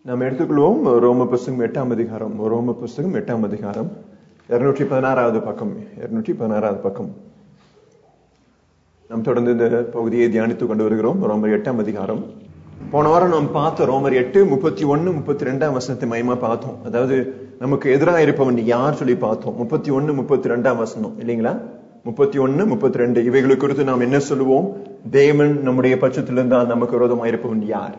நாம் எடுத்துக்கொள்வோம் ரோம புஸ்தகம் எட்டாம் அதிகாரம் ரோம புஸ்தகம் எட்டாம் அதிகாரம் இருநூற்றி பதினாறாவது பக்கம் இருநூற்றி பதினாறாவது பக்கம் நாம் தொடர்ந்து இந்த பகுதியை தியானித்துக் கொண்டு வருகிறோம் ரோமர் எட்டாம் அதிகாரம் போன வாரம் நாம் பார்த்தோம் ரோமர் எட்டு முப்பத்தி ஒன்னு முப்பத்தி ரெண்டாம் வசனத்தை மயமா பார்த்தோம் அதாவது நமக்கு எதிராக இருப்பவன் யார் சொல்லி பார்த்தோம் முப்பத்தி ஒன்னு முப்பத்தி ரெண்டாம் வசனம் இல்லைங்களா முப்பத்தி ஒன்னு முப்பத்தி ரெண்டு இவைகளை குறித்து நாம் என்ன சொல்லுவோம் தேவன் நம்முடைய பட்சத்தில் இருந்தால் நமக்கு விரோதமாக இருப்பவன் யார்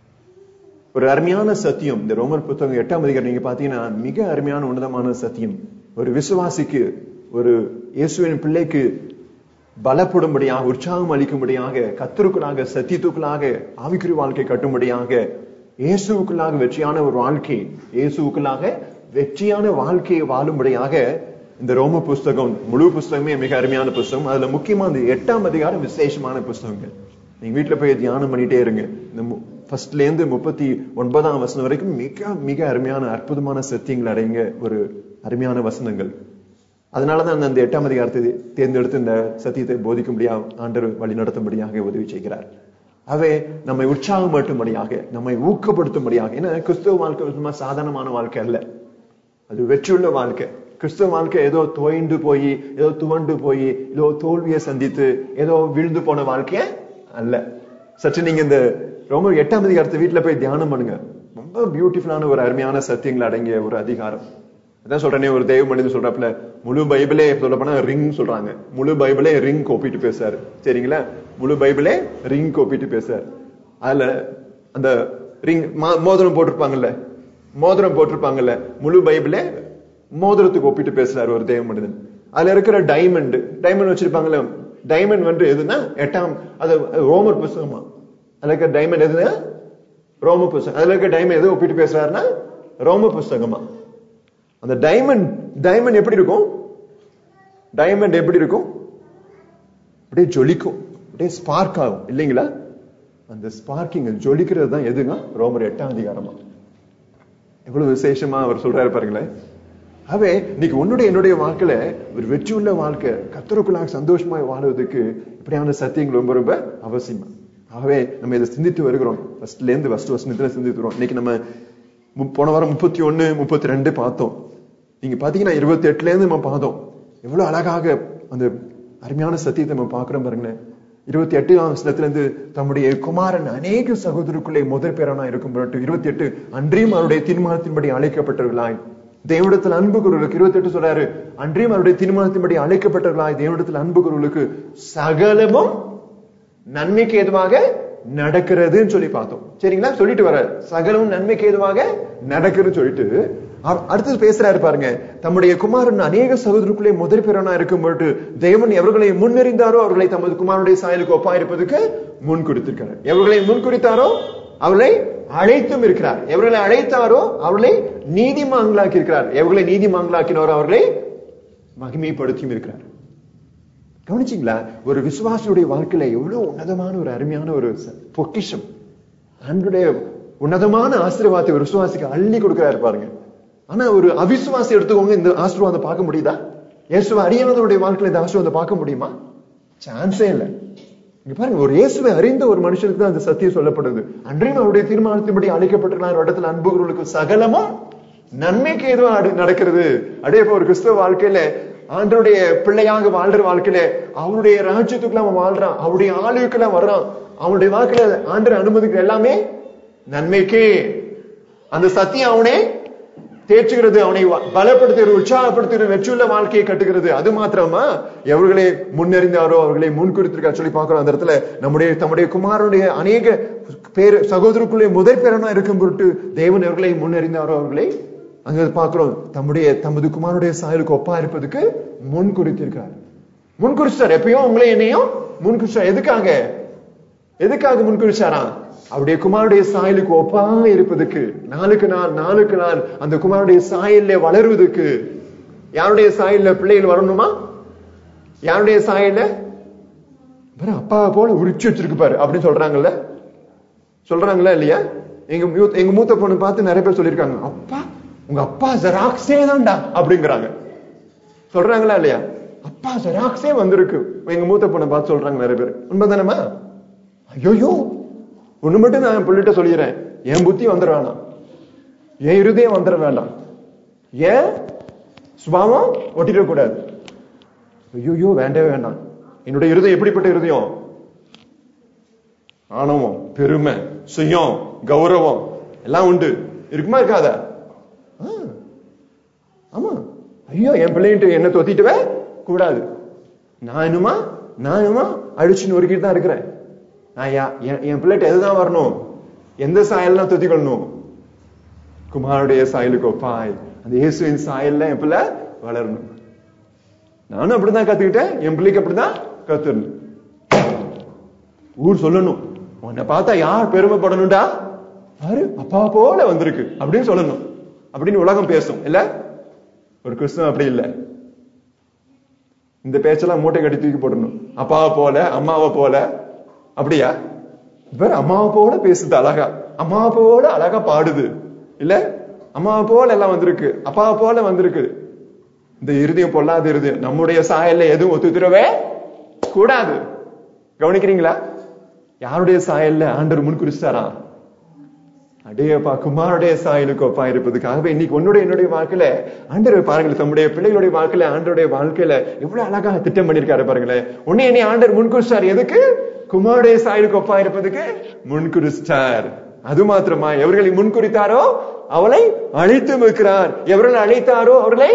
ஒரு அருமையான சத்தியம் இந்த ரோமர் புத்தகம் எட்டாம் அதிகாரம் நீங்க பாத்தீங்கன்னா மிக அருமையான உன்னதமான சத்தியம் ஒரு விசுவாசிக்கு ஒரு இயேசுவின் பிள்ளைக்கு பலப்படும்படியாக உற்சாகம் அளிக்கும்படியாக கத்தருக்குள்ளாக சத்தியத்துக்குள்ளாக ஆவிக்குறி வாழ்க்கை கட்டும்படியாக இயேசுக்குள்ளாக வெற்றியான ஒரு வாழ்க்கை இயேசுக்குள்ளாக வெற்றியான வாழ்க்கையை வாழும்படியாக இந்த ரோம புஸ்தகம் முழு புஸ்தகமே மிக அருமையான புஸ்தகம் அதுல முக்கியமா இந்த எட்டாம் அதிகாரம் விசேஷமான புஸ்தகங்கள் நீங்க வீட்டுல போய் தியானம் பண்ணிட்டே இருங்க இந்த ஃபர்ஸ்ட்ல இருந்து முப்பத்தி ஒன்பதாம் வசனம் வரைக்கும் மிக மிக அருமையான அற்புதமான சத்தியங்கள் அடைங்க ஒரு அருமையான வசனங்கள் அதனாலதான் அந்த எட்டாம் அதிகாரத்தை தேர்ந்தெடுத்து இந்த சத்தியத்தை போதிக்கும்படியாக ஆண்டர் வழி நடத்தும்படியாக உதவி செய்கிறார் அவை நம்மை உற்சாகமட்டும்படியாக நம்மை ஊக்கப்படுத்தும்படியாக ஏன்னா கிறிஸ்துவ வாழ்க்கை சும்மா சாதாரணமான வாழ்க்கை அல்ல அது வெற்றியுள்ள வாழ்க்கை கிறிஸ்துவ வாழ்க்கை ஏதோ தோய்ந்து போய் ஏதோ துவண்டு போய் ஏதோ தோல்வியை சந்தித்து ஏதோ விழுந்து போன வாழ்க்கைய அல்ல சற்று நீங்க இந்த ரொம்ப எட்டாம் அதிகாரத்தை வீட்டுல போய் தியானம் பண்ணுங்க ரொம்ப பியூட்டிஃபுல்லான ஒரு அருமையான சத்தியங்கள் அடங்கிய ஒரு அதிகாரம் அதான் சொல்றேனே ஒரு தெய்வ மனிதன் சொல்றாப்புல முழு பைபிளே சொல்ல போனா ரிங் சொல்றாங்க முழு பைபிளே ரிங் ஒப்பிட்டு பேசாரு சரிங்களா முழு பைபிளே ரிங் ஒப்பிட்டு பேசாரு அதுல அந்த ரிங் மோதிரம் போட்டிருப்பாங்கல்ல மோதிரம் போட்டிருப்பாங்கல்ல முழு பைபிளே மோதிரத்துக்கு ஒப்பிட்டு பேசுறாரு ஒரு தெய்வ மனிதன் அதுல இருக்கிற டைமண்ட் டைமண்ட் வச்சிருப்பாங்கல்ல டைமண்ட் வந்து எதுனா எட்டாம் அது ரோமர் புஸ்தகமா அதுல இருக்க டைமண்ட் எதுனா ரோம புஸ்தகம் அதுல இருக்க டைமண்ட் எது ஒப்பிட்டு பேசுறாருன்னா ரோம புஸ்தகமா அந்த டைமண்ட் டைமண்ட் எப்படி இருக்கும் டைமண்ட் எப்படி இருக்கும் அப்படியே ஜொலிக்கும் அப்படியே ஸ்பார்க் ஆகும் இல்லைங்களா அந்த ஸ்பார்க்கிங் ஜொலிக்கிறது தான் எதுங்க ரோமர் எட்டாம் அதிகாரமா எவ்வளவு விசேஷமா அவர் சொல்றாரு பாருங்களேன் ஆகவே இன்னைக்கு உன்னுடைய என்னுடைய வாழ்க்கையில ஒரு வெற்றி உள்ள வாழ்க்கை கத்தருக்குள்ளாக சந்தோஷமா வாழ்வதற்கு இப்படியான சத்தியங்கள் ரொம்ப ரொம்ப அவசியமா ஆகவே நம்ம இதை சிந்தித்து வருகிறோம் ஃபர்ஸ்ட்ல இருந்து ஃபர்ஸ்ட் வசனத்துல சிந்தித்துறோம் இன்னைக்கு நம்ம போன வாரம் முப்பத்தி ஒன்னு முப்பத்தி ரெண்டு பார்த்தோம் நீங்க பாத்தீங்கன்னா இருபத்தி எட்டுல இருந்து நம்ம பார்த்தோம் எவ்வளவு அழகாக அந்த அருமையான சத்தியத்தை நம்ம பாக்குறோம் பாருங்களேன் இருபத்தி எட்டாம் வருஷத்துல இருந்து தம்முடைய குமாரன் அநேக சகோதரருக்குள்ளே முதற் பேரனா இருக்கும் பொருட்டு இருபத்தி எட்டு அன்றையும் அவருடைய தீர்மானத்தின்படி அழைக்கப்பட்டவர்களாய் தேவடத்தில் அன்பு குருளுக்கு இருபத்தி எட்டு சொல்றாரு அன்றையும் அவருடைய தீர்மானத்தின்படி அழைக்கப்பட்டவர்களாய் தேவடத்தில் அன்பு குருளுக்கு சகலமும் நன்மைக்கு ஏதுவாக நடக்கிறதுன்னு சொல்லி பார்த்தோம் சரிங்களா சொல்லிட்டு வர சகலமும் நன்மைக்கு ஏதுவாக நடக்குதுன்னு சொல்லிட்டு அடுத்தது பேசுறாரு பாருங்க தம்முடைய குமாரன் அநேக சகோதரருக்குள்ளே முதற் பிறனா இருக்கும் பொழுது தேவன் எவர்களை முன்னறிந்தாரோ அவர்களை தமது குமாரனுடைய சாயலுக்கு ஒப்பா இருப்பதற்கு முன் கொடுத்திருக்கிறார் எவர்களை முன் குறித்தாரோ அவர்களை அழைத்தும் இருக்கிறார் எவர்களை அழைத்தாரோ அவர்களை நீதிமான்களாக்கி இருக்கிறார் எவர்களை நீதிமான்களாக்கினாரோ அவர்களை மகிமைப்படுத்தியும் இருக்கிறார் கவனிச்சிங்களா ஒரு விசுவாசியுடைய வாழ்க்கையில எவ்வளவு உன்னதமான ஒரு அருமையான ஒரு பொக்கிஷம் அன்புடைய உன்னதமான ஆசீர்வாதத்தை ஒரு விசுவாசிக்கு அள்ளி கொடுக்கிறாரு பாருங்க ஆனா ஒரு அவிசுவாசி எடுத்துக்கோங்க இந்த ஆசீர்வாதம் பார்க்க முடியுதா இயேசுவை அறியாதவருடைய வாழ்க்கையில இந்த ஆசீர்வாதம் பார்க்க முடியுமா சான்ஸே இல்லை இங்க பாருங்க ஒரு இயேசுவை அறிந்த ஒரு மனுஷனுக்கு தான் அந்த சத்தியம் சொல்லப்படுது அன்றையும் அவருடைய தீர்மானத்தின்படி அழைக்கப்பட்டிருக்கலாம் இடத்துல அன்புகளுக்கு சகலமும் நன்மைக்கு எதுவும் நடக்கிறது அதே போல ஒரு கிறிஸ்தவ வாழ்க்கையில ஆண்டருடைய பிள்ளையாக வாழ்ற வாழ்க்கையில அவருடைய ராஜ்யத்துக்குள்ள அவன் வாழ்றான் அவருடைய ஆளுக்குள்ள வர்றான் அவனுடைய வாழ்க்கையில ஆண்டர் அனுமதிக்கிற எல்லாமே நன்மைக்கு அந்த சத்தியம் அவனே தேற்றுகிறது அவனை பலப்படுத்துகிறது உற்சாகப்படுத்துகிறது வெற்றியுள்ள வாழ்க்கையை கட்டுகிறது அது மாத்திரமா எவர்களை முன்னறிந்தாரோ அவர்களை முன் குறித்திருக்கா சொல்லி பார்க்கிறோம் அந்த இடத்துல நம்முடைய தம்முடைய குமாரனுடைய அநேக பேர் சகோதரருக்குள்ளே முதற் பேரனா இருக்கும் பொருட்டு தேவன் எவர்களை முன்னறிந்தாரோ அவர்களை அங்க பார்க்கிறோம் தம்முடைய தமது குமாரனுடைய சாயலுக்கு ஒப்பா இருப்பதுக்கு முன் குறித்திருக்கார் முன் குறிச்சார் எப்பயும் உங்களை என்னையும் முன் குறிச்சார் எதுக்காக எதுக்காக முன் குறிச்சாரா அவருடைய குமாருடைய சாயலுக்கு ஒப்பாக இருப்பதுக்கு நாளுக்கு நாள் நாளுக்கு நாள் அந்த குமாருடைய சாயல்ல வளருவதற்கு யாருடைய சாயல்ல பிள்ளைகள் வரணுமா யாருடைய சாயல்ல அப்பா போல உரிச்சு வச்சிருக்கு பாரு அப்படின்னு சொல்றாங்கல்ல சொல்றாங்களா இல்லையா எங்க எங்க மூத்த பொண்ணு பார்த்து நிறைய பேர் சொல்லியிருக்காங்க அப்பா உங்க அப்பா ஜெராக்ஸே தான்டா அப்படிங்கிறாங்க சொல்றாங்களா இல்லையா அப்பா ஜெராக்ஸே வந்திருக்கு எங்க மூத்த பொண்ணை பார்த்து சொல்றாங்க நிறைய பேர் உண்மைதானமா ஐயோ ஒண்ணு மட்டும் நான் பிள்ளைகிட்ட சொல்லிடுறேன் என் புத்தி வந்துடுறானா என் இருதயம் வந்துட வேண்டாம் ஏன் சுபாவம் ஒட்டிடக்கூடாது ஐயோ வேண்டவே வேண்டாம் என்னுடைய இருதயம் எப்படிப்பட்ட இருதயம் ஆணவம் பெருமை சுயம் கௌரவம் எல்லாம் உண்டு இருக்குமா இருக்காதா ஆ, ஆமா ஐயோ என் பிள்ளைன்ட்டு என்ன தொத்திட்டுவே கூடாது நான் என்னமா நான் என்னமா அடிச்சு நொறுக்கிட்டு தான் இருக்கிறேன் நான் யா- என் என் பிள்ளைகிட்ட எதுதான் வரணும் எந்த சாயல்லாம் தொத்திக்கொள்ளணும் குமாருடைய சாயலுக்கு ஒப்பாய் அந்த இயேசுவின் சாயல்ல என் பிள்ளை வளரணும் நானும் அப்படிதான் கத்துக்கிட்டேன் என் பிள்ளைக்கு அப்படிதான் கத்துடணும் ஊர் சொல்லணும் உன்னை பார்த்தா யார் பெருமைப்படணும்டா பாரு அப்பா போல வந்திருக்கு அப்படின்னு சொல்லணும் அப்படின்னு உலகம் பேசும் இல்ல ஒரு கிறிஸ்தவம் அப்படி இல்ல இந்த பேச்செல்லாம் மூட்டை கட்டி தூக்கி போடணும் அப்பாவை போல அம்மாவை போல அப்படியா வேற அம்மாவை போல பேசுது அழகா அம்மாவை போல அழகா பாடுது இல்ல அம்மாவை போல எல்லாம் வந்திருக்கு அப்பாவை போல வந்திருக்கு இந்த இருதயம் பொல்லாத இருதயம் நம்முடைய சாயல்ல எதுவும் ஒத்துத்துறவே கூடாது கவனிக்கிறீங்களா யாருடைய சாயல்ல ஆண்டவர் முன் குறிச்சாரா அடேப்பா குமாருடைய சாயலுக்கு ஒப்பா இருப்பதுக்காகவே இன்னைக்கு உன்னுடைய என்னுடைய வாழ்க்கையில ஆண்டவர் பாருங்களேன் தம்முடைய பிள்ளைகளுடைய வாழ்க்கையில ஆண்டருடைய வாழ்க்கையில எவ்வளவு அழகா திட்டம் பண்ணிருக்காரு பாருங்களேன் உன்னை என்னை ஆண்டவர் முன்குறிச்சார் எதுக்கு குமாருடைய சாயலுக்கு ஒப்பா இருப்பதுக்கு முன்குறிச்சார் அது மாத்திரமா எவர்களை முன்குறித்தாரோ அவளை அழைத்து வைக்கிறார் எவர்களை அழைத்தாரோ அவர்களை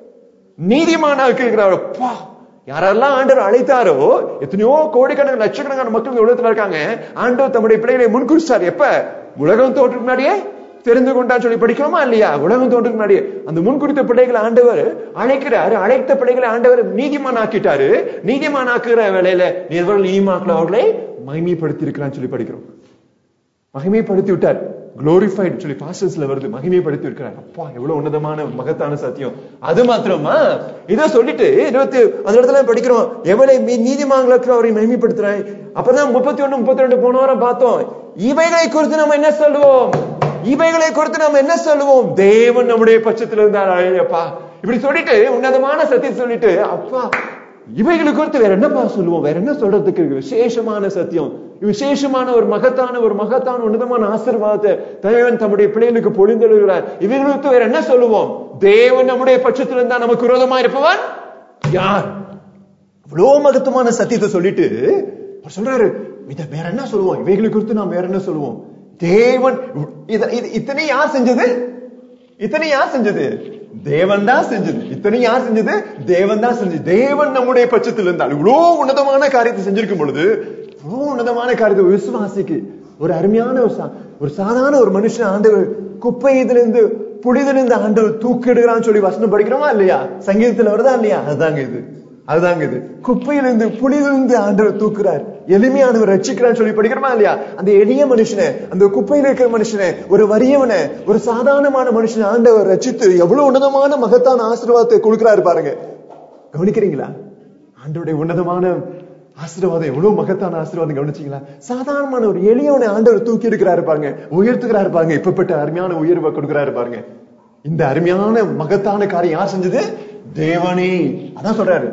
நீதிமானாக்குகிறார் அப்பா யாரெல்லாம் ஆண்டவர் அழைத்தாரோ எத்தனையோ கோடிக்கணக்கான லட்சக்கணக்கான மக்கள் இந்த உலகத்துல இருக்காங்க ஆண்டவர் தம்முடைய பிள்ளைகளை முன்குறிச்சார் எப்ப உலகம் தோற்றுக்கு முன்னாடியே தெரிந்து கொண்டான்னு சொல்லி படிக்கிறோமா இல்லையா உலகம் தோற்றுக்கு முன்னாடியே அந்த முன்குறித்த பிள்ளைகளை ஆண்டவர் அழைக்கிறாரு அழைத்த பிள்ளைகளை ஆண்டவர் நீதிமான் ஆக்கிட்டாரு நீதிமான் ஆக்குற வேலையில நீர்வர்கள் நீதிமாக்கல அவர்களை மகிமைப்படுத்தி இருக்கிறான்னு சொல்லி படிக்கிறோம் மகிமைப்படுத்தி விட்டார் குளோரிஃபைட் சொல்லி பாஸ்டர்ஸ்ல வருது மகிமைப்படுத்தி இருக்கிறார் அப்பா எவ்வளவு உன்னதமான மகத்தான சத்தியம் அது மாத்திரமா இத சொல்லிட்டு இருபத்தி அந்த இடத்துல படிக்கிறோம் எவளை மீ- நீதிமான்களுக்கு அவரை மகிமைப்படுத்துறாய் அப்பதான் முப்பத்தி ஒண்ணு முப்பத்தி ரெண்டு போன வாரம் பார்த்தோம் இவைகளை குறித்து நம்ம என்ன சொல்லுவோம் இவைகளை குறித்து நம்ம என்ன சொல்லுவோம் தேவன் நம்முடைய பட்சத்துல இருந்தார் அழையப்பா இப்படி சொல்லிட்டு உன்னதமான சத்தியம் சொல்லிட்டு அப்பா இவைகளை குறித்து வேற என்னப்பா சொல்லுவோம் வேற என்ன சொல்றதுக்கு இருக்கு? விசேஷமான சத்தியம் விசேஷமான ஒரு மகத்தான ஒரு மகத்தான உன்னதமான ஆசீர்வாதத்தை தேவன் தம்முடைய பிள்ளைகளுக்கு பொழிந்தெழுகிறார் இவைகளை குறித்து வேற என்ன சொல்லுவோம் தேவன் நம்முடைய பட்சத்தில் இருந்தா நமக்கு விரோதமா இருப்பவன் யார் இவ்வளவு மகத்துவமான சத்தியத்தை சொல்லிட்டு அவர் சொல்றாரு இத வேற என்ன சொல்லுவோம் இவைகளை குறித்து நாம் வேற என்ன சொல்லுவோம் தேவன் இத- இது- இத்தனை யார் செஞ்சது இத்தனை யார் செஞ்சது தேவன் தான் செஞ்சது இத்தனை யார் செஞ்சது தேவன் தான் செஞ்சது தேவன் நம்முடைய பட்சத்தில் இருந்தால் இவ்வளவு உன்னதமான காரியத்தை செஞ்சிருக்கும் பொழுது இவ்வளவு உன்னதமான காரியத்தை ஒரு விசுவாசிக்கு ஒரு அருமையான ஒரு சா- ஒரு சாதாரண ஒரு மனுஷன் ஆண்டவர் குப்பை இதுல இருந்து புடிதுல இருந்து ஆண்டவர் தூக்கிடுகிறான்னு சொல்லி வசனம் படிக்கிறோமா இல்லையா சங்கீதத்துல வருதா இல்லையா அதுதாங்க இது அதுதாங்க இது குப்பையிலிருந்து புலியிலிருந்து ஆண்டவர் தூக்குறார் எளிமையானவர் ரட்சிக்கிறான்னு சொல்லி படிக்கிறோமா இல்லையா அந்த எளிய மனுஷனை அந்த குப்பையில இருக்கிற மனுஷனை ஒரு வறியவனை ஒரு சாதாரணமான மனுஷனை ஆண்டவர் ரட்சித்து எவ்வளவு உன்னதமான மகத்தான ஆசீர்வாதத்தை கொடுக்கிறாரு பாருங்க கவனிக்கிறீங்களா ஆண்டவருடைய உன்னதமான ஆசீர்வாதம் எவ்வளவு மகத்தான ஆசீர்வாதம் கவனிச்சீங்களா சாதாரணமான ஒரு எளியவனை ஆண்டவர் தூக்கி எடுக்கிறாரு பாருங்க உயர்த்துகிறாரு பாருங்க இப்பப்பட்ட அருமையான உயர்வை கொடுக்கிறாரு பாருங்க இந்த அருமையான மகத்தான காரியம் யார் செஞ்சது தேவனே அதான் சொல்றாரு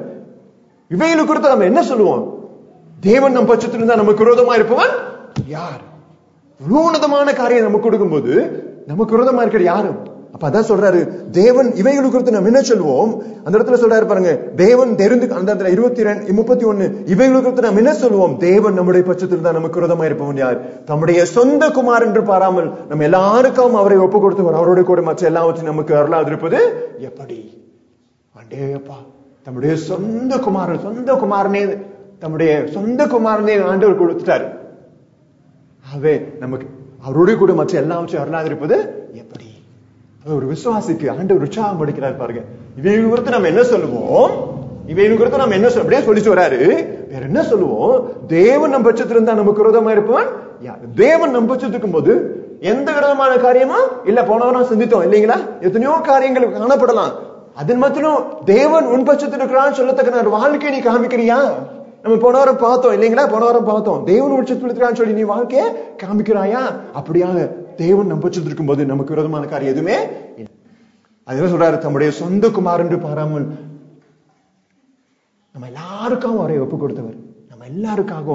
இவைகளை குறித்து நம்ம என்ன சொல்லுவோம் தேவன் நம் பட்சத்தில் இருந்தா நமக்கு விரோதமா இருப்பவன் யார் இவ்வளவு உன்னதமான காரியம் நமக்கு கொடுக்கும்போது நமக்கு விரோதமா இருக்கிற யாரும் அப்ப அதான் சொல்றாரு தேவன் இவைகளை குறித்து நம்ம என்ன சொல்லுவோம் அந்த இடத்துல சொல்றாரு பாருங்க தேவன் தெரிந்து அந்த இடத்துல இருபத்தி ரெண்டு முப்பத்தி ஒண்ணு இவைகளை குறித்து நம்ம என்ன சொல்லுவோம் தேவன் நம்முடைய பட்சத்தில் தான் நமக்கு விரோதமா இருப்பவன் யார் தம்முடைய சொந்த குமார் என்று பாராமல் நம்ம எல்லாருக்கும் அவரை ஒப்பு கொடுத்தவர் அவரோட கூட மற்ற எல்லாவற்றையும் நமக்கு அருளாது இருப்பது எப்படி அண்டேப்பா தம்முடைய சொந்த குமாரன் சொந்த குமாரனே தம்முடைய சொந்த குமாரனே ஆண்டவர் கொடுத்துட்டாரு ஆகவே நமக்கு அவரோட கூட மற்ற எல்லாவற்றையும் அருளாது இருப்பது எப்படி அது ஒரு விசுவாசிக்கு ஆண்டவர் உற்சாகம் படுக்கிறார் பாருங்க இவைகள் குறித்து நம்ம என்ன சொல்லுவோம் இவைகள் குறித்து நம்ம என்ன சொல்ல அப்படியே சொல்லிட்டு வராரு வேற என்ன சொல்லுவோம் தேவன் நம் பட்சத்தில் இருந்தா நமக்கு விரோதமா இருப்பவன் யார் தேவன் நம் பட்சத்தில் இருக்கும்போது எந்த விரோதமான காரியமா இல்ல போன வாரம் சிந்தித்தோம் இல்லைங்களா எத்தனையோ காரியங்கள் காணப்படலாம் அதன் மாத்திரம் தேவன் உன் பட்சத்தில் இருக்கிறான்னு சொல்லத்தக்க ஒரு வாழ்க்கையை நீ காமிக்கிறியா நம்ம போன வாரம் பார்த்தோம் இல்லைங்களா போன வாரம் பார்த்தோம் தேவன் உச்சத்தில் இருக்கிறான்னு சொல்லி நீ வாழ்க்கைய காமிக்கிறாயா அப்படியாக தேவன் நம் பட்சத்தில் இருக்கும்போது நமக்கு விரோதமான காரியம் எதுவுமே இல்லை. அது என்ன சொல்றாரு தம்முடைய சொந்த குமார் என்று பாராமல் நம்ம எல்லாருக்காகவும் அவரை ஒப்பு கொடுத்தவர் நம்ம எல்லாருக்காகவும்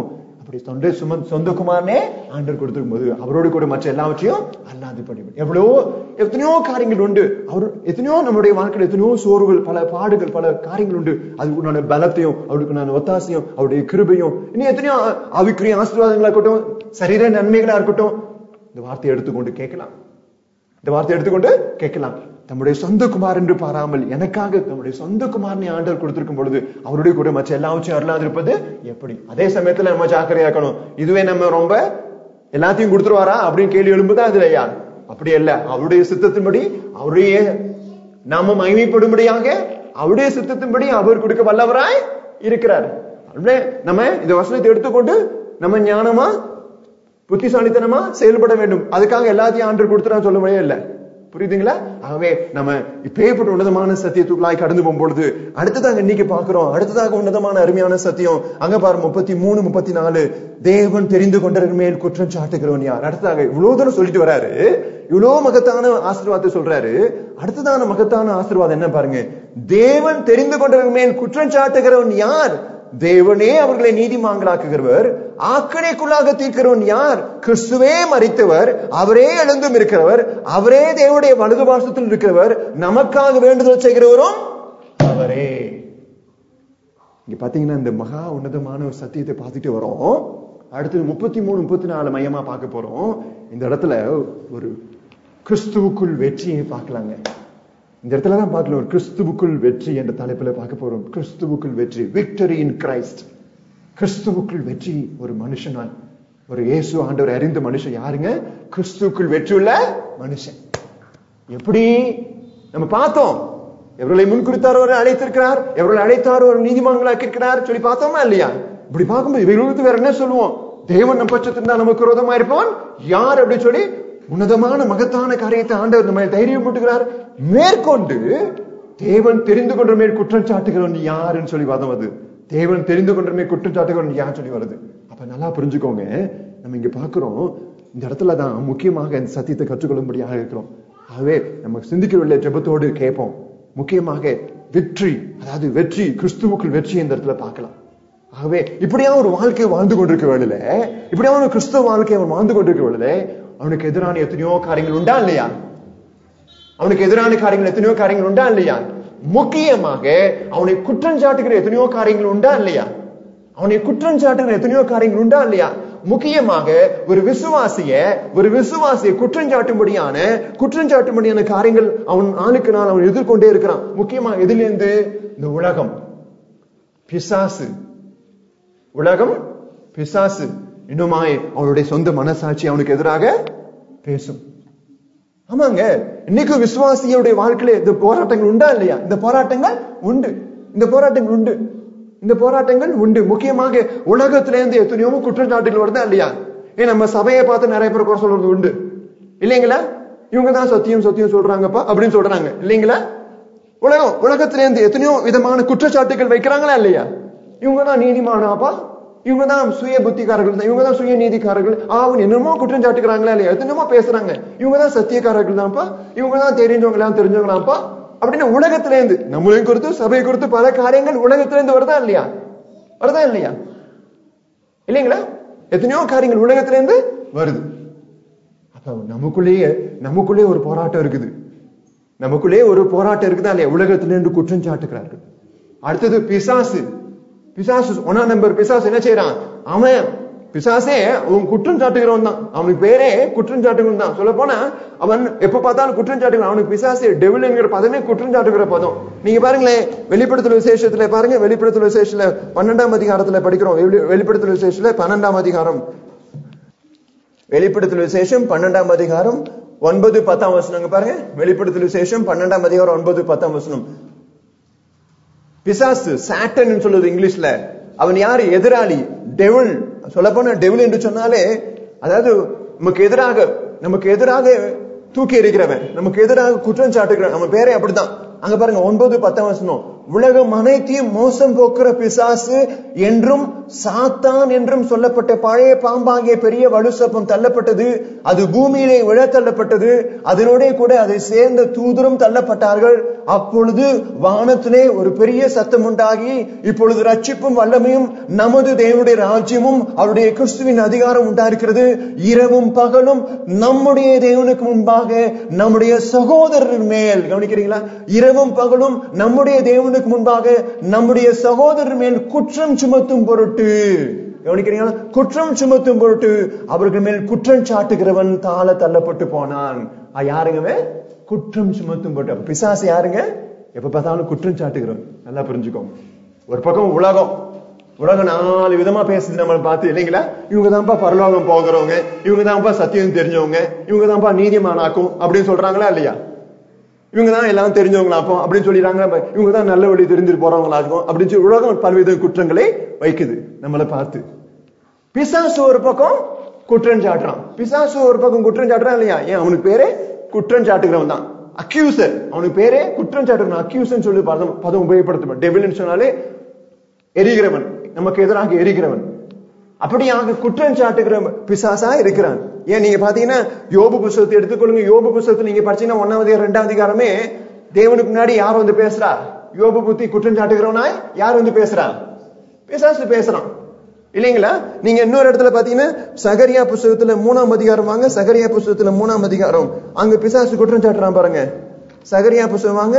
அப்படி தொண்டை சும சொந்த குமாரனே ஆண்டர் கொடுத்திருக்கும் போது அவரோடு கூட மற்ற எல்லாவற்றையும் அல்லாது பண்ணி எவ்வளவோ எத்தனையோ காரியங்கள் உண்டு அவர் எத்தனையோ நம்முடைய வாழ்க்கையில் எத்தனையோ சோர்வுகள் பல பாடுகள் பல காரியங்கள் உண்டு அதுக்கு உண்டான பலத்தையும் அவருக்கு நான் ஒத்தாசையும் அவருடைய கிருபையும் இன்னும் எத்தனையோ ஆவிக்குரிய ஆசீர்வாதங்களா இருக்கட்டும் சரீர நன்மைகளா இருக்கட்டும் இந்த வார்த்தையை எடுத்துக்கொண்டு கேட்கலாம் இந்த வார்த்தை எடுத்துக்கொண்டு கேட்கலாம் தம்முடைய சொந்த குமார் என்று பாராமல் எனக்காக தம்முடைய சொந்த குமாரனை ஆண்டவர் கொடுத்திருக்கும் பொழுது அவருடைய கூட மற்ற எல்லாவற்றையும் அருளாதிருப்பது எப்படி அதே சமயத்துல நம்ம ஜாக்கிரதையாக்கணும் இதுவே நம்ம ரொம்ப எல்லாத்தையும் கொடுத்துருவாரா அப்படின்னு கேள்வி எழும்புதான் அதுல யார் அப்படி அல்ல அவருடைய சித்தத்தின்படி அவருடைய நாம மகிமைப்படும்படியாக அவருடைய சித்தத்தின்படி அவர் கொடுக்க வல்லவராய் இருக்கிறார் அப்படியே நம்ம இந்த வசனத்தை எடுத்துக்கொண்டு நம்ம ஞானமா புத்திசாலித்தனமா செயல்பட வேண்டும் அதுக்காக எல்லாத்தையும் ஆண்டு கொடுத்துறா சொல்ல முடியாது இல்ல புரியுதுங்களா ஆகவே நம்ம இப்பேற்பட்ட உன்னதமான சத்தியத்துக்குள்ளாய் கடந்து போகும்பொழுது அடுத்ததாக இன்னைக்கு பாக்குறோம் அடுத்ததாக உன்னதமான அருமையான சத்தியம் அங்க பாரு முப்பத்தி மூணு முப்பத்தி நாலு தேவன் தெரிந்து கொண்டவர் மேல் குற்றம் சாட்டுகிறவன் யார் அடுத்ததாக இவ்வளவு தூரம் சொல்லிட்டு வராரு இவ்வளவு மகத்தான ஆசீர்வாதத்தை சொல்றாரு அடுத்ததான மகத்தான ஆசீர்வாதம் என்ன பாருங்க தேவன் தெரிந்து கொண்டவர் மேல் குற்றம் சாட்டுகிறவன் யார் தேவனே அவர்களை நீதிமான்களாக்குகிறவர் ஆக்கணைக்குள்ளாக தீர்க்கிறவன் யார் கிறிஸ்துவே மறித்தவர் அவரே எழுந்தும் இருக்கிறவர் அவரே தேவனுடைய வலது பாசத்தில் இருக்கிறவர் நமக்காக வேண்டுதல் செய்கிறவரும் அவரே இங்க பாத்தீங்கன்னா இந்த மகா உன்னதமான ஒரு சத்தியத்தை பார்த்துட்டு வரோம் அடுத்தது முப்பத்தி மூணு முப்பத்தி நாலு மையமா பார்க்க போறோம் இந்த இடத்துல ஒரு கிறிஸ்துவுக்குள் வெற்றியை பார்க்கலாங்க இந்த இடத்துல தான் பார்க்கல ஒரு கிறிஸ்துவுக்குள் வெற்றி என்ற தலைப்புல பார்க்க போறோம் கிறிஸ்துவுக்குள் வெற்றி விக்டரி இன் கிரைஸ்ட் கிறிஸ்துவுக்குள் வெற்றி ஒரு மனுஷனால் ஒரு இயேசு ஆண்டவர் அறிந்த மனுஷன் யாருங்க கிறிஸ்துவுக்குள் வெற்றியுள்ள மனுஷன் எப்படி நம்ம பார்த்தோம் எவர்களை முன்குறித்தார் அவர் அழைத்திருக்கிறார் எவர்களை அழைத்தார் ஒரு நீதிமன்றங்களாக்கி இருக்கிறார் சொல்லி பார்த்தோமா இல்லையா இப்படி பார்க்கும்போது இவர்களுக்கு வேற என்ன சொல்லுவோம் தேவன் நம் பட்சத்திருந்தா நமக்கு விரோதமா இருப்பான் யார் அப்படி சொல்லி உன்னதமான மகத்தான காரியத்தை ஆண்டவர் நம்ம தைரியம் போட்டுக்கிறார் மேற்கொண்டு தேவன் தெரிந்து கொன்ற மேல் குற்றம் சாட்டுகிறவன் யாருன்னு சொல்லி வாதம் அது தேவன் தெரிந்து கொன்ற மேல் குற்றம் சாட்டுகிறவன் யார் சொல்லி வருது அப்ப நல்லா புரிஞ்சுக்கோங்க நம்ம இங்க பாக்குறோம் இந்த இடத்துல தான் முக்கியமாக இந்த சத்தியத்தை கற்றுக்கொள்ளும்படியாக இருக்கிறோம் ஆகவே நம்ம சிந்திக்கவில்லை ஜெபத்தோடு கேட்போம் முக்கியமாக வெற்றி அதாவது வெற்றி கிறிஸ்துவுக்குள் வெற்றி இந்த இடத்துல பார்க்கலாம் ஆகவே இப்படியா ஒரு வாழ்க்கை வாழ்ந்து கொண்டிருக்க வேலையில இப்படியா ஒரு கிறிஸ்துவ வாழ்க்கை அவன் வாழ்ந்து கொண்டிருக்க வேலையில அவனுக்கு எதிரான எத்தனையோ காரியங்கள் உண்டா இல்லையா அவனுக்கு எதிரான காரியங்கள் எத்தனையோ காரியங்கள் உண்டா இல்லையா முக்கியமாக அவனை குற்றம் சாட்டுகிற எத்தனையோ காரியங்கள் உண்டா இல்லையா அவனை குற்றம் சாட்டுகிற எத்தனையோ காரியங்கள் உண்டா இல்லையா முக்கியமாக ஒரு விசுவாசிய ஒரு விசுவாசிய குற்றம் சாட்டும்படியான குற்றம் சாட்டும்படியான காரியங்கள் அவன் ஆளுக்கு நாள் அவன் எதிர்கொண்டே இருக்கிறான் முக்கியமா எதிலிருந்து இந்த உலகம் பிசாசு உலகம் பிசாசு இன்னுமாய் அவனுடைய சொந்த மனசாட்சி அவனுக்கு எதிராக பேசும் ஆமாங்க இன்னைக்கு விசுவாசியுடைய வாழ்க்கையில இந்த போராட்டங்கள் உண்டா இல்லையா இந்த போராட்டங்கள் உண்டு இந்த போராட்டங்கள் உண்டு இந்த போராட்டங்கள் உண்டு முக்கியமாக உலகத்துல இருந்து எத்தனையோ குற்றச்சாட்டுகள் வருதா இல்லையா ஏன் நம்ம சபையை பார்த்து நிறைய பேர் குறை சொல்றது உண்டு இல்லைங்களா இவங்க தான் சத்தியம் சத்தியம் சொல்றாங்கப்பா அப்படின்னு சொல்றாங்க இல்லைங்களா உலகம் உலகத்துல இருந்து எத்தனையோ விதமான குற்றச்சாட்டுகள் வைக்கிறாங்களா இல்லையா இவங்க தான் நீதிமானாப்பா இவங்க தான் சுய புத்திக்காரர்கள் தான் இவங்க தான் சுய நீதிக்காரர்கள் அவங்க என்னமோ குற்றம் சாட்டுக்கிறாங்களா இல்லையா எத்தனையோ பேசுறாங்க இவங்க தான் சத்தியக்காரர்கள் தான்ப்பா இவங்க தான் தெரிஞ்சவங்களாம் தெரிஞ்சவங்களாம்ப்பா அப்படின்னு உலகத்துல இருந்து நம்மளையும் குறித்து சபையை குறித்து பல காரியங்கள் உலகத்துல இருந்து வருதா இல்லையா வருதா இல்லையா இல்லைங்களா எத்தனையோ காரியங்கள் உலகத்துல இருந்து வருது அப்ப நமக்குள்ளேயே நமக்குள்ளே ஒரு போராட்டம் இருக்குது நமக்குள்ளே ஒரு போராட்டம் இருக்குதா இல்லையா உலகத்துல இருந்து குற்றம் சாட்டுகிறார்கள் அடுத்தது பிசாசு பிசாசு ஒன்னா நம்பர் பிசாசு என்ன செய்யறான் அவன் பிசாசே அவன் குற்றம் சாட்டுகிறவன் தான் அவனுக்கு பேரே குற்றம் சாட்டுகிறவன் தான் சொல்ல போனா அவன் எப்ப பார்த்தாலும் குற்றம் சாட்டுகிறான் அவனுக்கு பிசாசு டெவில் என்கிற பதமே குற்றம் சாட்டுகிற பதம் நீங்க பாருங்களேன் வெளிப்படுத்தல் விசேஷத்துல பாருங்க வெளிப்படுத்தல் விசேஷத்துல பன்னெண்டாம் அதிகாரத்துல படிக்கிறோம் வெளிப்படுத்தல் விசேஷத்துல பன்னெண்டாம் அதிகாரம் வெளிப்படுத்தல் விசேஷம் பன்னெண்டாம் அதிகாரம் ஒன்பது பத்தாம் வசனம் பாருங்க வெளிப்படுத்தல் விசேஷம் பன்னெண்டாம் அதிகாரம் ஒன்பது பத்தாம் வசனம் பிசாசு சாட்டன் சொல்லுது இங்கிலீஷ்ல அவன் யாரு எதிராளி டெவில் சொல்ல போன டெவில் என்று சொன்னாலே அதாவது நமக்கு எதிராக நமக்கு எதிராக தூக்கி எறிகிறவன் நமக்கு எதிராக குற்றம் சாட்டுகிறவன் அவன் பேரே அப்படித்தான் அங்க பாருங்க ஒன்பது பத்தாம் வசனம் உலகம் அனைத்தையும் மோசம் போக்குற பிசாசு என்றும் சாத்தான் என்றும் சொல்லப்பட்ட பழைய பாம்பாகிய பெரிய வலுசப்பம் தள்ளப்பட்டது அது பூமியிலே விழ தள்ளப்பட்டது அதனோட கூட அதை சேர்ந்த தூதரும் தள்ளப்பட்டார்கள் அப்பொழுது வானத்திலே ஒரு பெரிய சத்தம் உண்டாகி இப்பொழுது ரட்சிப்பும் வல்லமையும் நமது தேவனுடைய ராஜ்யமும் அவருடைய கிறிஸ்துவின் அதிகாரம் உண்டாயிருக்கிறது இரவும் பகலும் நம்முடைய தேவனுக்கு முன்பாக நம்முடைய சகோதரர் மேல் கவனிக்கிறீங்களா இரவும் பகலும் நம்முடைய தேவனுக்கு முன்பாக நம்முடைய சகோதரர் மேல் குற்றம் சுமத்தும் பொருட்டு கவனிக்கிறீங்களா குற்றம் சுமத்தும் பொருட்டு அவர்கள் மேல் குற்றம் சாட்டுகிறவன் தாழ தள்ளப்பட்டு போனான் ஆ, யாருங்க அவன்? குற்றம் சுமத்தும் பொருட்டு அப்ப பிசாசு யாருங்க எப்ப பார்த்தாலும் குற்றம் சாட்டுகிறவன் நல்லா புரிஞ்சுக்கோங்க ஒரு பக்கம் உலகம் உலகம் நாலு விதமா பேசுது நம்ம பார்த்து இல்லைங்களா இவங்க தான்ப்பா பரலோகம் போகிறவங்க இவங்க தான்ப்பா சத்தியம் தெரிஞ்சவங்க இவங்க தான்ப்பா நீதிமானாக்கும் அப்படின்னு சொல்றாங்களா இல்லையா இவங்க தான் எல்லாம் தெரிஞ்சவங்களா அப்போ அப்படின்னு சொல்லிடுறாங்க இவங்க தான் நல்ல வழி தெரிஞ்சுட்டு போறவங்களா இருக்கும் அப்படின்னு சொல்லி உலகம் பல்வேறு குற்றங்களை வைக்குது நம்மளை பார்த்து பிசாசு ஒரு பக்கம் குற்றம் சாட்டுறான் பிசாசு ஒரு பக்கம் குற்றம் சாட்டுறான் இல்லையா ஏன் அவனுக்கு பேரே குற்றம் சாட்டுகிறவன் தான் அக்யூசர் அவனுக்கு பேரே குற்றம் சாட்டுறவன் அக்யூசர் சொல்லி பதம் பதம் உபயோகப்படுத்த டெபிள்னு சொன்னாலே எரிகிறவன் நமக்கு எதிராக எரிகிறவன் அப்படியாக குற்றம் சாட்டுகிற பிசாசா இருக்கிறான் ஏன் நீங்க பாத்தீங்கன்னா யோபு புஸ்தகத்தை எடுத்துக்கொள்ளுங்க யோபு புஸ்தகத்தை நீங்க படிச்சீங்கன்னா ஒன்னாவது ரெண்டாவது அதிகாரமே தேவனுக்கு முன்னாடி யார் வந்து பேசுறா யோபு புத்தி குற்றம் சாட்டுகிறவனாய் யார் வந்து பேசுறா பிசாசு பேசுறான் இல்லைங்களா நீங்க இன்னொரு இடத்துல பாத்தீங்கன்னா சகரியா புஸ்தகத்துல மூணாம் அதிகாரம் வாங்க சகரியா புஸ்தகத்துல மூணாம் அதிகாரம் அங்க பிசாசு குற்றம் சாட்டுறான் பாருங்க சகரியா புஸ்தகம் வாங்க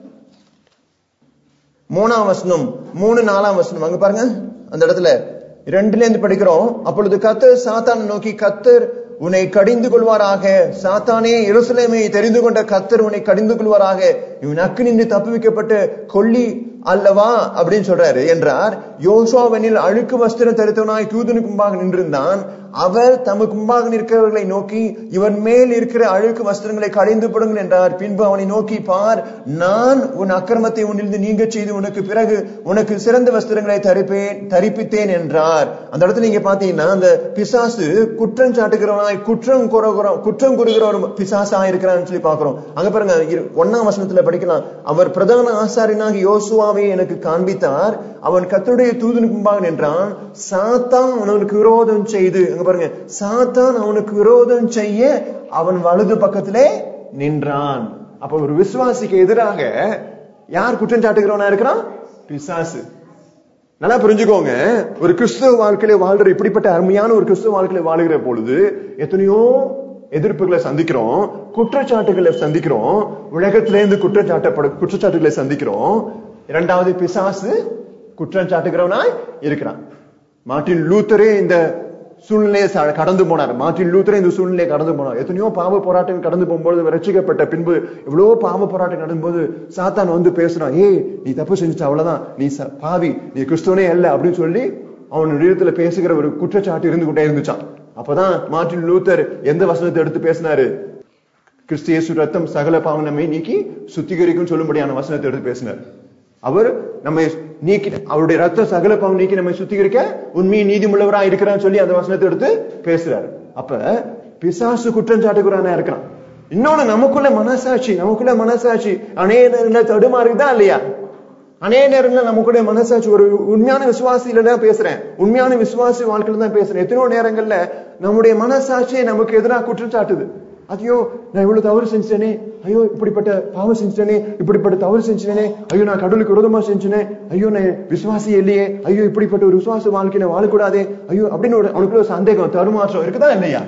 மூணாம் வசனம் மூணு நாலாம் வசனம் அங்க பாருங்க அந்த இடத்துல ரெண்டுல இருந்து படிக்கிறோம் அப்பொழுது கத்தர் சாத்தான் நோக்கி கத்தர் உன்னை கடிந்து கொள்வாராக சாத்தானே எருசலேமை தெரிந்து கொண்ட கத்தர் உன்னை கடிந்து கொள்வாராக இவன் அக்கு நின்று தப்புவிக்கப்பட்ட கொல்லி அல்லவா அப்படின்னு சொல்றாரு என்றார் யோசுவாவெனில் அழுக்கு வஸ்திரம் தரித்தவனாய் தூதனுக்கு முன்பாக நின்றிருந்தான் அவர் தமக்கு முன்பாக நிற்கிறவர்களை நோக்கி இவன் மேல் இருக்கிற அழுக்கு வஸ்திரங்களை கடைந்து போடுங்கள் என்றார் பின்பு அவனை நோக்கி பார் நான் உன் அக்கிரமத்தை உன்னிலிருந்து நீங்க செய்து உனக்கு பிறகு உனக்கு சிறந்த வஸ்திரங்களை தரிப்பேன் தரிப்பித்தேன் என்றார் அந்த இடத்துல நீங்க பாத்தீங்கன்னா அந்த பிசாசு குற்றம் சாட்டுகிறவனாய் குற்றம் கூறுகிறோம் குற்றம் கூறுகிற ஒரு பிசாசா இருக்கிறான்னு சொல்லி பாக்குறோம் அங்க பாருங்க இரு- ஒண்ணாம் வசனத்துல படிக்கலாம் அவர் பிரதான ஆசாரியனாக யோசுவாவை எனக்கு காண்பித்தார் அவன் கர்த்தருடைய தூதனுக்கு முன்பாக நின்றான் சாத்தான் அவனுக்கு விரோதம் செய்து அங்க பாருங்க சாத்தான் அவனுக்கு விரோதம் செய்ய அவன் வலது பக்கத்திலே நின்றான் அப்ப ஒரு விசுவாசிக்கு எதிராக யார் குற்றம் சாட்டுகிறவனா இருக்கிறான் பிசாசு நல்லா புரிஞ்சுக்கோங்க ஒரு கிறிஸ்துவ வாழ்க்கையில வாழ்ற இப்படிப்பட்ட அருமையான ஒரு கிறிஸ்துவ வாழ்க்கையில வாழுகிற பொழுது எத்தனையோ எதிர்ப்புகளை சந்திக்கிறோம் குற்றச்சாட்டுகளை சந்திக்கிறோம் உலகத்திலேருந்து குற்றச்சாட்டப்பட குற்றச்சாட்டுகளை சந்திக்கிறோம் இரண்டாவது பிசாசு குற்றம் சாட்டுகிறவனாய் இருக்கிறான் மார்ட்டின் லூத்தரே இந்த சூழ்நிலையை ச- கடந்து போனார் மார்ட்டின் லூத்தரே இந்த சூழ்நிலையை கடந்து போனார் எத்தனையோ பாவ போராட்டம் கடந்து போகும்போது ரட்சிக்கப்பட்ட பின்பு எவ்வளவோ பாவ போராட்டம் நடக்கும்போது சாத்தான் வந்து பேசுறான் ஏய் நீ தப்பு செஞ்சுட்ட அவ்வளவுதான் நீ ச- பாவி நீ கிறிஸ்துவனே அல்ல அப்படின்னு சொல்லி அவன் இடத்துல பேசுகிற ஒரு குற்றச்சாட்டு இருந்து கொண்டே இருந்துச்சான் அப்பதான் மார்ட்டின் லூத்தர் எந்த வசனத்தை எடுத்து பேசினாரு கிறிஸ்து இயேசு ரத்தம் சகல பாவனமை நீக்கி சுத்திகரிக்கும் சொல்லும்படியான வசனத்தை எடுத்து பேசினார் அவர் நம்மை நீக்கி அவருடைய ரத்தம் சகல பாவம் நீக்கி நம்மை சுத்திகரிக்க உண்மையை நீதிமுள்ளவரா இருக்கிறான்னு சொல்லி அந்த வசனத்தை எடுத்து பேசுறாரு அப்ப பிசாசு குற்றம் சாட்டுகிறானா இருக்கிறான் இன்னொன்னு நமக்குள்ள மனசாட்சி நமக்குள்ள மனசாட்சி அநேக நேரங்கள் தடுமாறுதா இல்லையா அநேக நேரங்கள் நமக்குடைய மனசாட்சி ஒரு உண்மையான விசுவாசியில தான் பேசுறேன் உண்மையான விசுவாசி வாழ்க்கையில தான் பேசுறேன் எத்தனையோ நேரங்கள்ல நம்முடைய மனசாட்சியை நமக்கு எதிராக குற்றம் சாட்டுது ஐயோ நான் இவ்வளவு தவறு செஞ்சிட்டேனே ஐயோ இப்படிப்பட்ட பாவம் செஞ்சிட்டேனே இப்படிப்பட்ட தவறு செஞ்சிட்டேனே ஐயோ நான் கடவுளுக்கு விரோதமா செஞ்சேனே ஐயோ நான் விசுவாசி இல்லையே ஐயோ இப்படிப்பட்ட ஒரு விசுவாச வாழ்க்கையில வாழக்கூடாதே ஐயோ அப்படின்னு ஒரு அவனுக்குள்ள ஒரு சந்தேகம் தருமாற்றம் இருக்குதா இல்லையா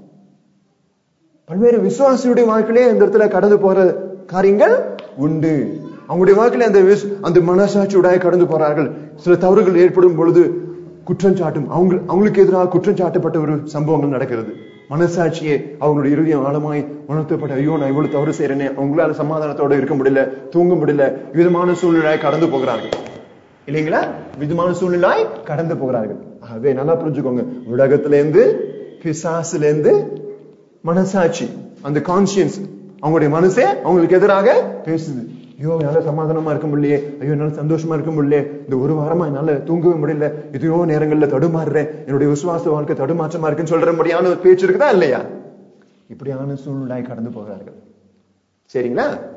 பல்வேறு விசுவாசியுடைய வாழ்க்கையிலே இந்த இடத்துல கடந்து போற காரியங்கள் உண்டு அவங்களுடைய வாழ்க்கையில அந்த விஸ்- அந்த மனசாட்சியுடைய கடந்து போறார்கள் சில தவறுகள் ஏற்படும் பொழுது குற்றம் சாட்டும் அவங்க அவங்களுக்கு எதிராக குற்றம் சாட்டப்பட்ட ஒரு சம்பவங்கள் நடக்கிறது மனசாட்சியே அவங்களுடைய இறுதியம் ஆழமாய் உணர்த்தப்பட்ட ஐயோ நான் இவ்வளவு தவறு செய்யறேனே அவங்களால சமாதானத்தோட இருக்க முடியல தூங்க முடியல விதமான சூழ்நிலையாய் கடந்து போகிறார்கள் இல்லைங்களா விதமான சூழ்நிலாய் கடந்து போகிறார்கள் ஆகவே நல்லா புரிஞ்சுக்கோங்க உலகத்துல இருந்து பிசாசுல இருந்து மனசாட்சி அந்த கான்சியன்ஸ் அவங்களுடைய மனசே அவங்களுக்கு எதிராக பேசுது ஐயோ என்னால சமாதானமா இருக்க முடியலையே ஐயோ என்னால சந்தோஷமா இருக்க முடியலையே இந்த ஒரு வாரமா என்னால தூங்கவே முடியல எதையோ நேரங்கள்ல தடுமாறுறேன் என்னுடைய விசுவாச வாழ்க்கை தடுமாற்றமா இருக்குன்னு சொல்ற முடியான ஒரு பேச்சு இருக்குதா இல்லையா இப்படியான சூழ்நிலை கடந்து போகிறார்கள் சரிங்களா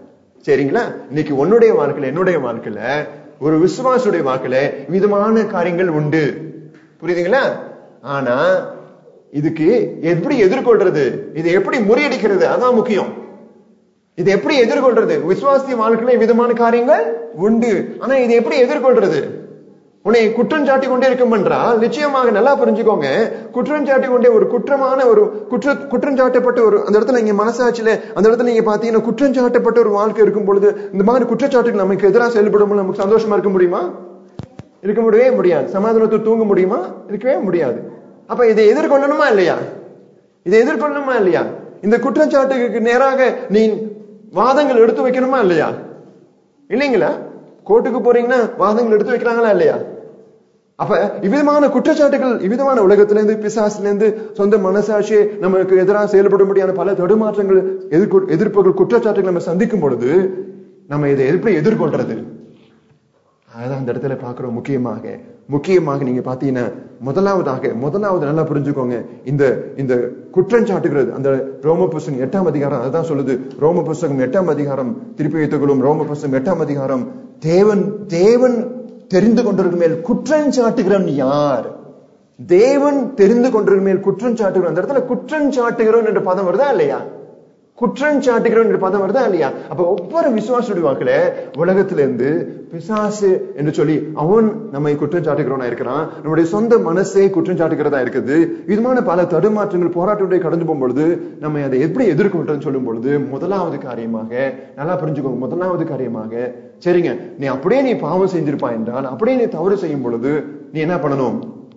சரிங்களா இன்னைக்கு உன்னுடைய வாழ்க்கையில என்னுடைய வாழ்க்கையில ஒரு விசுவாசுடைய வாழ்க்கையில விதமான காரியங்கள் உண்டு புரியுதுங்களா ஆனா இதுக்கு எப்படி எதிர்கொள்றது இதை எப்படி முறியடிக்கிறது அதான் முக்கியம் இதை எப்படி எதிர்கொள்றது விசுவாசி வாழ்க்கையில விதமான காரியங்கள் உண்டு ஆனா இதை எப்படி எதிர்கொள்றது உன்னை குற்றம் சாட்டி கொண்டே இருக்கும் என்றால் நிச்சயமாக நல்லா புரிஞ்சுக்கோங்க குற்றம் சாட்டி கொண்டே ஒரு குற்றமான ஒரு குற்ற குற்றம் சாட்டப்பட்ட ஒரு அந்த இடத்துல நீங்க மனசாட்சியில அந்த இடத்துல நீங்க பாத்தீங்கன்னா குற்றம் சாட்டப்பட்ட ஒரு வாழ்க்கை இருக்கும் பொழுது இந்த மாதிரி குற்றச்சாட்டுகள் நமக்கு எதிராக செயல்படும் நமக்கு சந்தோஷமா இருக்க முடியுமா இருக்க முடியவே முடியாது சமாதானத்தை தூங்க முடியுமா இருக்கவே முடியாது அப்ப இதை எதிர்கொள்ளணுமா இல்லையா இதை எதிர்கொள்ளணுமா இல்லையா இந்த குற்றச்சாட்டுக்கு நேராக நீ வாதங்கள் எடுத்து வைக்கணுமா இல்லையா இல்லைங்களா கோர்ட்டுக்கு போறீங்கன்னா வாதங்கள் எடுத்து வைக்கிறாங்களா இல்லையா அப்ப இவ்விதமான குற்றச்சாட்டுகள் இவ்விதமான உலகத்துல இருந்து பிசாசுல இருந்து சொந்த மனசாட்சியை நமக்கு எதிராக செயல்படும்படியான பல தடுமாற்றங்கள் எதிர்கொ- எதிர்ப்புகள் குற்றச்சாட்டுகள் நம்ம சந்திக்கும் பொழுது நம்ம இதை எப்படி எதிர்கொள்றது அதான் அந்த இடத்துல பாக்குறோம் முக்கியமாக முக்கியமாக நீங்க பாத்தீங்கன்னா முதலாவதாக முதலாவது நல்லா புரிஞ்சுக்கோங்க இந்த இந்த குற்றம் சாட்டுகிறது அந்த ரோம புஸ்தகம் எட்டாம் அதிகாரம் அதுதான் சொல்லுது ரோம புஸ்தகம் எட்டாம் அதிகாரம் திருப்பி வைத்துக்கொள்ளும் ரோம புஸ்தகம் எட்டாம் அதிகாரம் தேவன் தேவன் தெரிந்து கொண்டிருக்கும் மேல் குற்றம் சாட்டுகிறவன் யார் தேவன் தெரிந்து கொண்டிருக்கும் மேல் குற்றம் சாட்டுகிறோம் அந்த இடத்துல குற்றம் சாட்டுகிறோம் என்ற பதம் வருதா இல்லையா குற்றம் சாட்டுகிறோம் என்ற பதம் வருதா இல்லையா அப்ப ஒவ்வொரு விசுவாசுடைய வாக்குல உலகத்துல இருந்து பிசாசு என்று சொல்லி அவன் நம்மை குற்றம் சாட்டுகிறவனா இருக்கிறான் நம்முடைய சொந்த மனசே குற்றம் சாட்டுகிறதா இருக்குது விதமான பல தடுமாற்றங்கள் போராட்டத்தை கடந்து போகும் பொழுது நம்ம அதை எப்படி எதிர்கொள்றோம்னு சொல்லும் பொழுது முதலாவது காரியமாக நல்லா புரிஞ்சுக்கோங்க முதலாவது காரியமாக சரிங்க நீ அப்படியே நீ பாவம் செஞ்சிருப்பா என்றால் அப்படியே நீ தவறு செய்யும் பொழுது நீ என்ன பண்ணணும்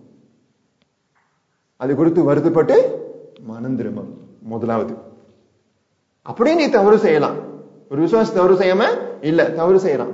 அது குறித்து வருத்தப்பட்டு மனம் திரும்பணும் முதலாவது அப்படியே நீ தவறு செய்யலாம் ஒரு விசுவாசி தவறு செய்யாம இல்ல தவறு செய்யலாம்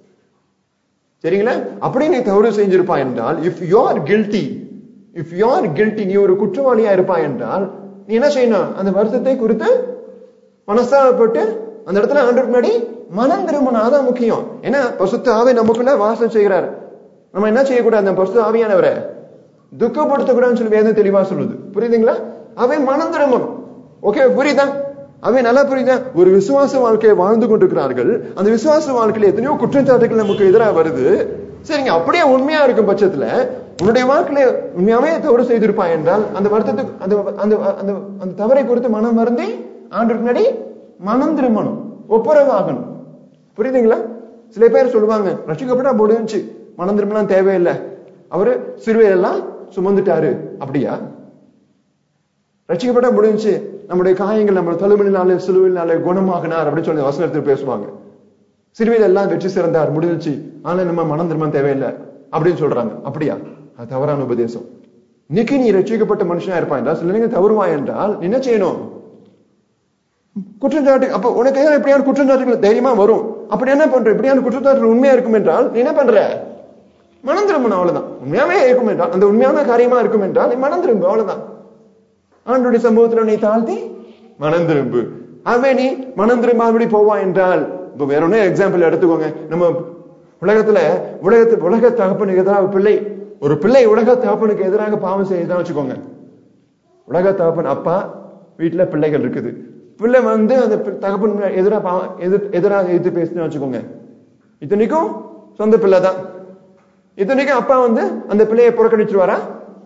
சரிங்களா அப்படியே நீ தவறு செஞ்சிருப்பா என்றால் if you are guilty if you are guilty நீ ஒரு குற்றவாளியா இருப்பா என்றால் நீ என்ன செய்யணும் அந்த வருத்தத்தை குறித்து மனஸ்தாபப்பட்டு அந்த இடத்துல ஆண்டு முன்னாடி மனம் திரும்பணும் அதான் முக்கியம் ஏன்னா பசுத்த ஆவை நமக்குள்ள வாசம் செய்கிறார் நம்ம என்ன செய்யக்கூடாது அந்த பசுத்த ஆவியானவரை துக்கப்படுத்தக்கூடாதுன்னு சொல்லி வேதம் தெளிவா சொல்லுது புரியுதுங்களா அவன் மனம் திரும்பணும் ஓகே புரியுதா அவன் நல்லா புரியுதா ஒரு விசுவாச வாழ்க்கையை வாழ்ந்து கொண்டிருக்கிறார்கள் அந்த விசுவாச வாழ்க்கையில எத்தனையோ குற்றச்சாட்டுகள் நமக்கு எதிராக வருது சரிங்க அப்படியே உண்மையா இருக்கும் பட்சத்துல உன்னுடைய வாழ்க்கையில உண்மையாவே தவறு செய்திருப்பாய் என்றால் அந்த வருத்தத்துக்கு அந்த அந்த அந்த அந்த தவறை குறித்து மனம் வருந்தி ஆண்டுக்கு முன்னாடி மனம் திரும்பணும் ஒப்புரவாகணும் புரியுதுங்களா சில பேர் சொல்லுவாங்க ரசிக்கப்பட்டா முடிஞ்சு மனம் திரும்பலாம் தேவையில்லை அவரு சிறுவையெல்லாம் சுமந்துட்டாரு அப்படியா ரசிக்கப்பட்டா முடிஞ்சு நம்முடைய காயங்கள் நம்ம தழுமலினாலே சிலுவினாலே குணமாகினார் அப்படின்னு சொல்லி வசனத்தில் பேசுவாங்க சிறுவையில் எல்லாம் வெற்றி சிறந்தார் முடிஞ்சிச்சு ஆனா நம்ம மனம் திரும்ப தேவையில்லை அப்படின்னு சொல்றாங்க அப்படியா அது தவறான உபதேசம் இன்னைக்கு நீ ரட்சிக்கப்பட்ட மனுஷனா இருப்பாய் என்றால் சில நேரம் தவறுவாய் என்றால் நீ என்ன செய்யணும் குற்றச்சாட்டு அப்ப உனக்கு ஏதாவது எப்படியான குற்றச்சாட்டுகள் தைரியமா வரும் அப்படி என்ன பண்ற இப்படியான குற்றச்சாட்டுகள் உண்மையா இருக்கும் என்றால் நீ என்ன பண்ற மனம் திரும்பணும் அவ்வளவுதான் உண்மையாவே இருக்கும் என்றால் அந்த உண்மையான காரியமா இருக்கும் என்றால் நீ மனம் திரும்பு அவ்வளவுதான் ஆண்டுடைய சம்பவத்துல நீ தாழ்த்தி மனம் திரும்பு ஆகவே நீ மனம் திரும்பாதபடி போவா என்றால் இப்ப வேற ஒண்ணு எக்ஸாம்பிள் எடுத்துக்கோங்க நம்ம உலகத்துல உலகத்து உலக தகப்பனுக்கு எதிராக பிள்ளை ஒரு பிள்ளை உலக தகப்பனுக்கு எதிராக பாவம் செய்யுதான் வச்சுக்கோங்க உலக தகப்பன் அப்பா வீட்டுல பிள்ளைகள் இருக்குது பிள்ளை வந்து அந்த பி- தகப்பன் எதிராக பாவம் எதிர் எதிராக எதிர்த்து பேசுன்னு வச்சுக்கோங்க இத்தனைக்கும் சொந்த பிள்ளை தான் இத்தனைக்கும் அப்பா வந்து அந்த பிள்ளையை புறக்கணிச்சிருவாரா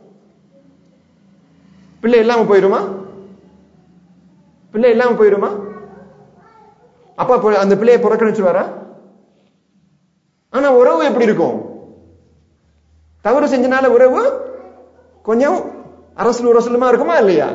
பிள்ளை இல்லாம போயிருமா பிள்ளை இல்லாம போயிருமா அப்பா பு- அந்த பிள்ளையை புறக்கணிச்சுவாரா ஆனா உறவு எப்படி இருக்கும் தவறு செஞ்சனால உறவு கொஞ்சம் அரசல் உரசலுமா இருக்குமா இல்லையா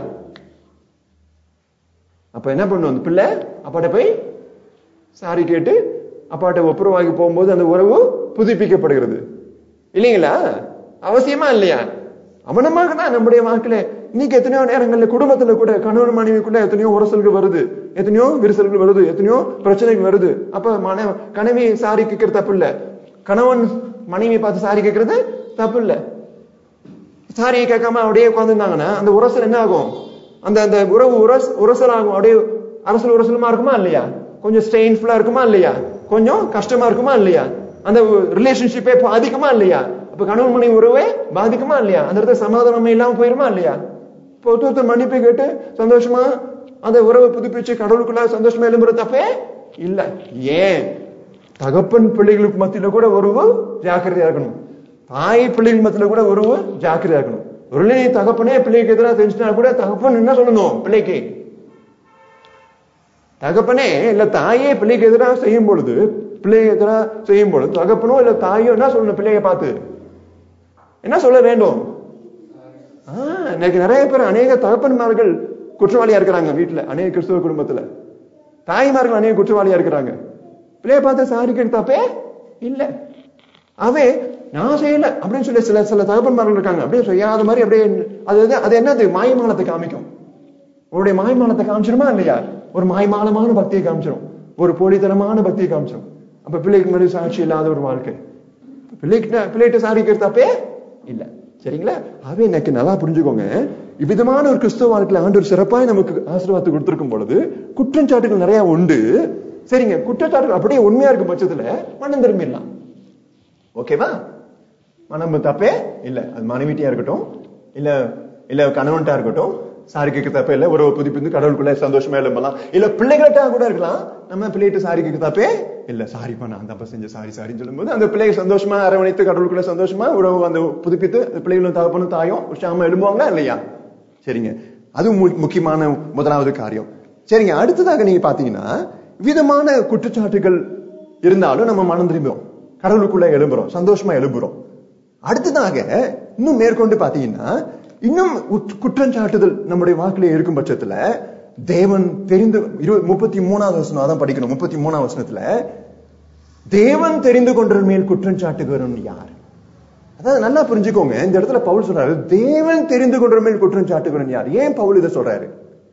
அப்ப என்ன பண்ணும் அந்த பிள்ளை அப்பாட்ட போய் சாரி கேட்டு அப்பாட்ட ஒப்புரவாகி போகும்போது அந்த உறவு புதுப்பிக்கப்படுகிறது இல்லைங்களா அவசியமா இல்லையா அவனமாக தான் நம்முடைய வாழ்க்கையில இன்னைக்கு எத்தனையோ நேரங்கள்ல குடும்பத்துல கூட கணவன் மனைவிக்குள்ள எத்தனையோ உரசல்கள் வருது எத்தனையோ விரிசல்கள் வருது எத்தனையோ பிரச்சனைகள் வருது அப்ப மன கனவி சாரி கேட்கறது தப்பு இல்ல கணவன் மனைவி பார்த்து சாரி கேட்கறது தப்பு இல்ல சாரியை கேட்காம அப்படியே உட்காந்துருந்தாங்கன்னா அந்த உரசல் என்ன ஆகும் அந்த அந்த உறவு உரஸ் உரசல் ஆகும் அப்படியே அரசல் உரசலுமா இருக்குமா இல்லையா கொஞ்சம் ஸ்ட்ரெயின்ஃபுல்லா இருக்குமா இல்லையா கொஞ்சம் கஷ்டமா இருக்குமா இல்லையா அந்த ரிலேஷன்ஷிப்பே பாதிக்குமா இல்லையா அப்ப கணவன் மனைவி உறவே பாதிக்குமா இல்லையா அந்த இடத்துல சமாதானமே இல்லாம போயிருமா இல்லையா இப்போ ஒருத்தர் ஒருத்தர் மன்னிப்பு கேட்டு சந்தோஷமா அந்த உறவை புதுப்பிச்சு கடவுளுக்குள்ள சந்தோஷமா எழும்புற தப்பே இல்ல ஏன் தகப்பன் பிள்ளைகளுக்கு மத்தியில கூட உறவு ஜாக்கிரதையா இருக்கணும் தாய் பிள்ளைகள் மத்தியில கூட உறவு ஜாக்கிரதையா இருக்கணும் ஒரு நீ தகப்பனே பிள்ளைக்கு எதிராக தெரிஞ்சுட்டா கூட தகப்பன் என்ன சொல்லணும் பிள்ளைக்கு தகப்பனே இல்ல தாயே பிள்ளைக்கு எதிராக செய்யும் பொழுது பிள்ளைக்கு எதிராக செய்யும் பொழுது தகப்பனோ இல்ல தாயோ என்ன சொல்லணும் பிள்ளைய பார்த்து என்ன சொல்ல வேண்டும் ஆஹ் இன்னைக்கு நிறைய பேர் அநேக தகப்பன்மார்கள் குற்றவாளியா இருக்கிறாங்க வீட்டுல அநேக கிறிஸ்துவ குடும்பத்துல தாய்மார்கள் அநேக குற்றவாளியா இருக்கிறாங்க பிள்ளைய பார்த்து சாரி கேட்டாப்பே இல்ல அவே நான் செய்யல அப்படின்னு சொல்லி சில சில தகப்பன்மார்கள் இருக்காங்க அப்படியே செய்யாத மாதிரி அப்படியே அது அது- அது என்னது மாயமானத்தை காமிக்கும் உன்னுடைய மாய்மானத்தை காமிச்சிருமா இல்லையா ஒரு மாய்மானமான பக்தியை காமிச்சிரும் ஒரு போலித்தனமான பக்தியை காமிச்சிரும் அப்ப பிள்ளைக்கு முன்னாடி சாட்சி இல்லாத ஒரு வாழ்க்கை பிள்ளைகிட்ட பிள்ளைகிட்ட சாரி கேட்டாப்பே இல்ல சரிங்களா அவே எனக்கு நல்லா புரிஞ்சுக்கோங்க இவ்விதமான ஒரு கிறிஸ்துவ வாழ்க்கையில ஆண்டவர் சிறப்பாய் நமக்கு ஆசீர்வாதத்தை கொடுத்திருக்கும் பொழுது குற்றச்சாட்டுகள் நிறைய உண்டு சரிங்க குற்றச்சாட்டுகள் அப்படியே உண்மையா இருக்கும் பட்சத்துல மனம் திரும்பிடலாம் ஓகேவா மனம் தப்பே இல்ல அது மனைவிட்டியா இருக்கட்டும் இல்ல இல்ல கணவன்ட்டா இருக்கட்டும் சாரி கேட்க தப்பே இல்ல ஒரு புதுப்பிந்து கடவுளுக்குள்ள சந்தோஷமா எழும்பலாம் இல்ல பிள்ளைகள்ட்டா கூட இருக்கலாம் நம்ம பிள்ளைகிட்ட சாரி கேட்க தப்பே இல்ல சாரிப்பா நான் தப்பா செஞ்ச சாரி சாரின்னு சொல்லும்போது அந்த பிள்ளைகள் சந்தோஷமா அரவணைத்து கடவுளுக்குள்ள சந்தோஷமா உறவு அந்த புதுப்பித்து அந்த பிள்ளைகளும் தகப்பனும் தாயும் உற்சாகமா எழும்புவாங்களா இல்லையா சரிங்க அது மு- முக்கியமான முதலாவது காரியம் சரிங்க அடுத்ததாக நீங்க பாத்தீங்கன்னா விதமான குற்றச்சாட்டுகள் இருந்தாலும் நம்ம மனம் திரும்புறோம் கடவுளுக்குள்ள எழும்புறோம் சந்தோஷமா எழும்புறோம் அடுத்ததாக இன்னும் மேற்கொண்டு பாத்தீங்கன்னா இன்னும் உட்- குற்றஞ்சாட்டுதல் நம்முடைய வாக்குல இருக்கும் பட்சத்துல தேவன் தெரிந்து இரு முப்பத்தி மூணாவது வசனம் அதான் படிக்கணும் முப்பத்தி மூணாவது வசனத்துல தேவன் தெரிந்து கொன்ற மேல் குற்றம் சாட்டுகிறவன் யார் அதாவது நல்லா புரிஞ்சுக்கோங்க இந்த இடத்துல பவுல் சொல்றாரு தேவன் தெரிந்து கொன்ற மேல் குற்றம் சாட்டுகிறவன் யார் ஏன் பவுல் இதை சொல்றாரு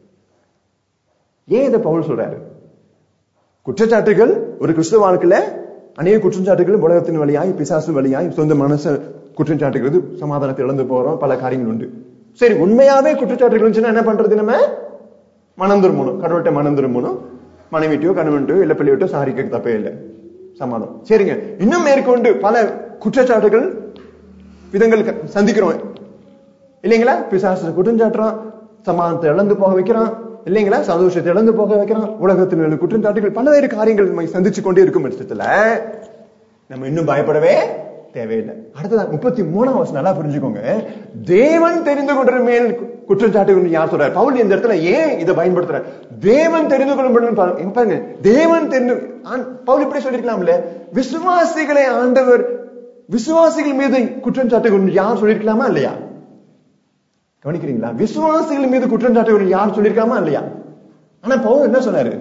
ஏன் இதை பவுல் சொல்றாரு குற்றச்சாட்டுகள் ஒரு கிறிஸ்துவ வாழ்க்கையில அநேக குற்றச்சாட்டுகள் உலகத்தின் வழியாய் பிசாசு வழியாய் சொந்த மனச குற்றம் சாட்டுகிறது சமாதானத்தை இழந்து போறோம் பல காரியங்கள் உண்டு சரி உண்மையாவே குற்றச்சாட்டுகள் இருந்துச்சுன்னா என்ன பண்றது நம்ம மனம் திரும்பணும் கடவுள்கிட்ட மனம் திரும்பணும் மனைவிட்டியோ கணவன்ட்டோ இல்ல பிள்ளைவிட்டோ சாரி கேட்க தப்பே இல்லை சமாதானம் சரிங்க இன்னும் மேற்கொண்டு பல குற்றச்சாட்டுகள் விதங்கள் க- சந்திக்கிறோம் இல்லைங்களா பிசாசு குற்றஞ்சாட்டுறான் சமாதானத்தை இழந்து போக வைக்கிறான் இல்லைங்களா சந்தோஷத்தை இழந்து போக வைக்கிறான் உலகத்தில் உள்ள குற்றச்சாட்டுகள் பல்வேறு காரியங்கள் நம்ம சந்திச்சு கொண்டே இருக்கும் பட்சத்துல நம்ம இன்னும் பயப்படவே தேவையில்லை அடுத்ததா முப்பத்தி மூணாம் வருஷம் நல்லா புரிஞ்சுக்கோங்க தேவன் தெரிந்து கொண்ட மேல் கு- குற்றச்சாட்டுகள் யார் சொல்றாரு பவுல் இந்த இடத்துல ஏன் இதை பயன்படுத்துறாரு தேவன் தெரிந்து கொள்ளும் பாருங்க தேவன் தெரிந்து ஆண்- பவுல் இப்படி சொல்லிருக்கலாம்ல விசுவாசிகளை ஆண்டவர் விசுவாசிகள் மீது குற்றம் சாட்டுகள் யார் சொல்லிருக்கலாமா இல்லையா கவனிக்கிறீங்களா விசுவாசிகள் மீது குற்றம் சாட்டுகள் யார் சொல்லிருக்காமா இல்லையா ஆனா பவுல் என்ன சொன்னாரு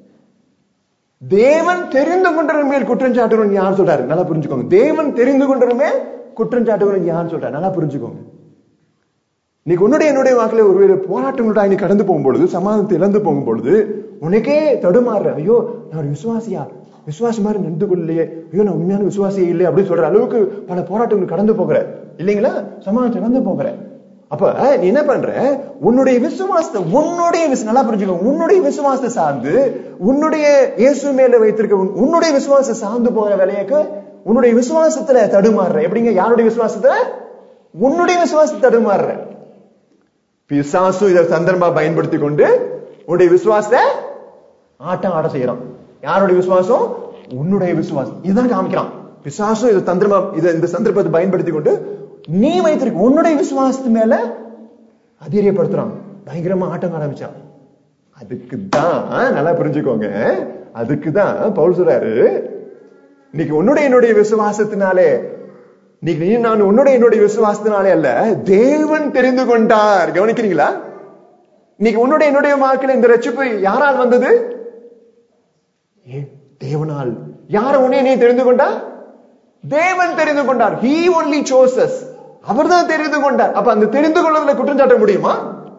தேவன் தெரிந்து கொண்டவன் மேல் குற்றம் சாட்டுவன் யார் சொல்றாரு நல்லா புரிஞ்சுக்கோங்க தேவன் தெரிந்து கொண்டவன் மேல் குற்றம் சாட்டுவன் யார் சொல்றாரு நல்லா புரிஞ்சுக்கோங்க இன்னைக்கு உன்னுடைய என்னுடைய வாக்குல ஒருவேளை போராட்டங்களோட நீ கடந்து போகும்பொழுது சமாதானத்தை இழந்து போகும்பொழுது உனக்கே தடுமாறுற ஐயோ நான் ஒரு விசுவாசியா விசுவாசி மாதிரி நடந்து கொள்ளலையே ஐயோ நான் உண்மையான விசுவாசியே இல்லை அப்படின்னு சொல்ற அளவுக்கு பல போராட்டங்கள் கடந்து போகிற இல்லைங்களா சமாதானத்தை இழந்து போகிற அப்ப நீ என்ன பண்ற உன்னுடைய விசுவாசத்தை உன்னுடைய விசு- நல்லா புரிஞ்சுக்கோ உன்னுடைய விசுவாசத்தை சார்ந்து உன்னுடைய இயேசு மேல வைத்திருக்க உன்- உன்னுடைய விசுவாசத்தை சார்ந்து போகிற வேலையக்கு உன்னுடைய விசுவாசத்துல தடுமாறுற எப்படிங்க யாருடைய விசுவாசத்துல உன்னுடைய விசுவாசத்தை தடுமாறுற பிசாசு இதை சந்தர்ப்பா பயன்படுத்தி கொண்டு உன்னுடைய விசுவாசத்தை ஆட்டம் ஆட செய்யறான் யாருடைய விசுவாசம் உன்னுடைய விசுவாசம் இதுதான் காமிக்கிறான் பிசாசும் இதை தந்திரமா இதை இந்த சந்தர்ப்பத்தை பயன்படுத்தி கொண்டு நீ வைத்திருக்க உன்னுடைய விசுவாசத்து மேல அதிரியப்படுத்துறான் பயங்கரமா ஆட்டம் ஆரம்பிச்சான் அதுக்கு தான் நல்லா புரிஞ்சுக்கோங்க அதுக்கு தான் பவுல் சொல்றாரு இன்னைக்கு உன்னுடைய என்னுடைய விசுவாசத்தினாலே இன்னைக்கு நீ நான் உன்னுடைய என்னுடைய விசுவாசத்தினாலே அல்ல தேவன் தெரிந்து கொண்டார் கவனிக்கிறீங்களா இன்னைக்கு உன்னுடைய என்னுடைய வாழ்க்கையில இந்த ரட்சிப்பு யாரால் வந்தது ஏ, தேவனால் யார உன்னை நீ தெரிந்து கொண்டா தேவன் தெரிந்து கொண்டார் he only chose us அவர்தான் தெரிந்து கொண்டார் அப்ப அந்த தெரிந்து கொள்வதில் குற்றம் சாட்ட முடியுமா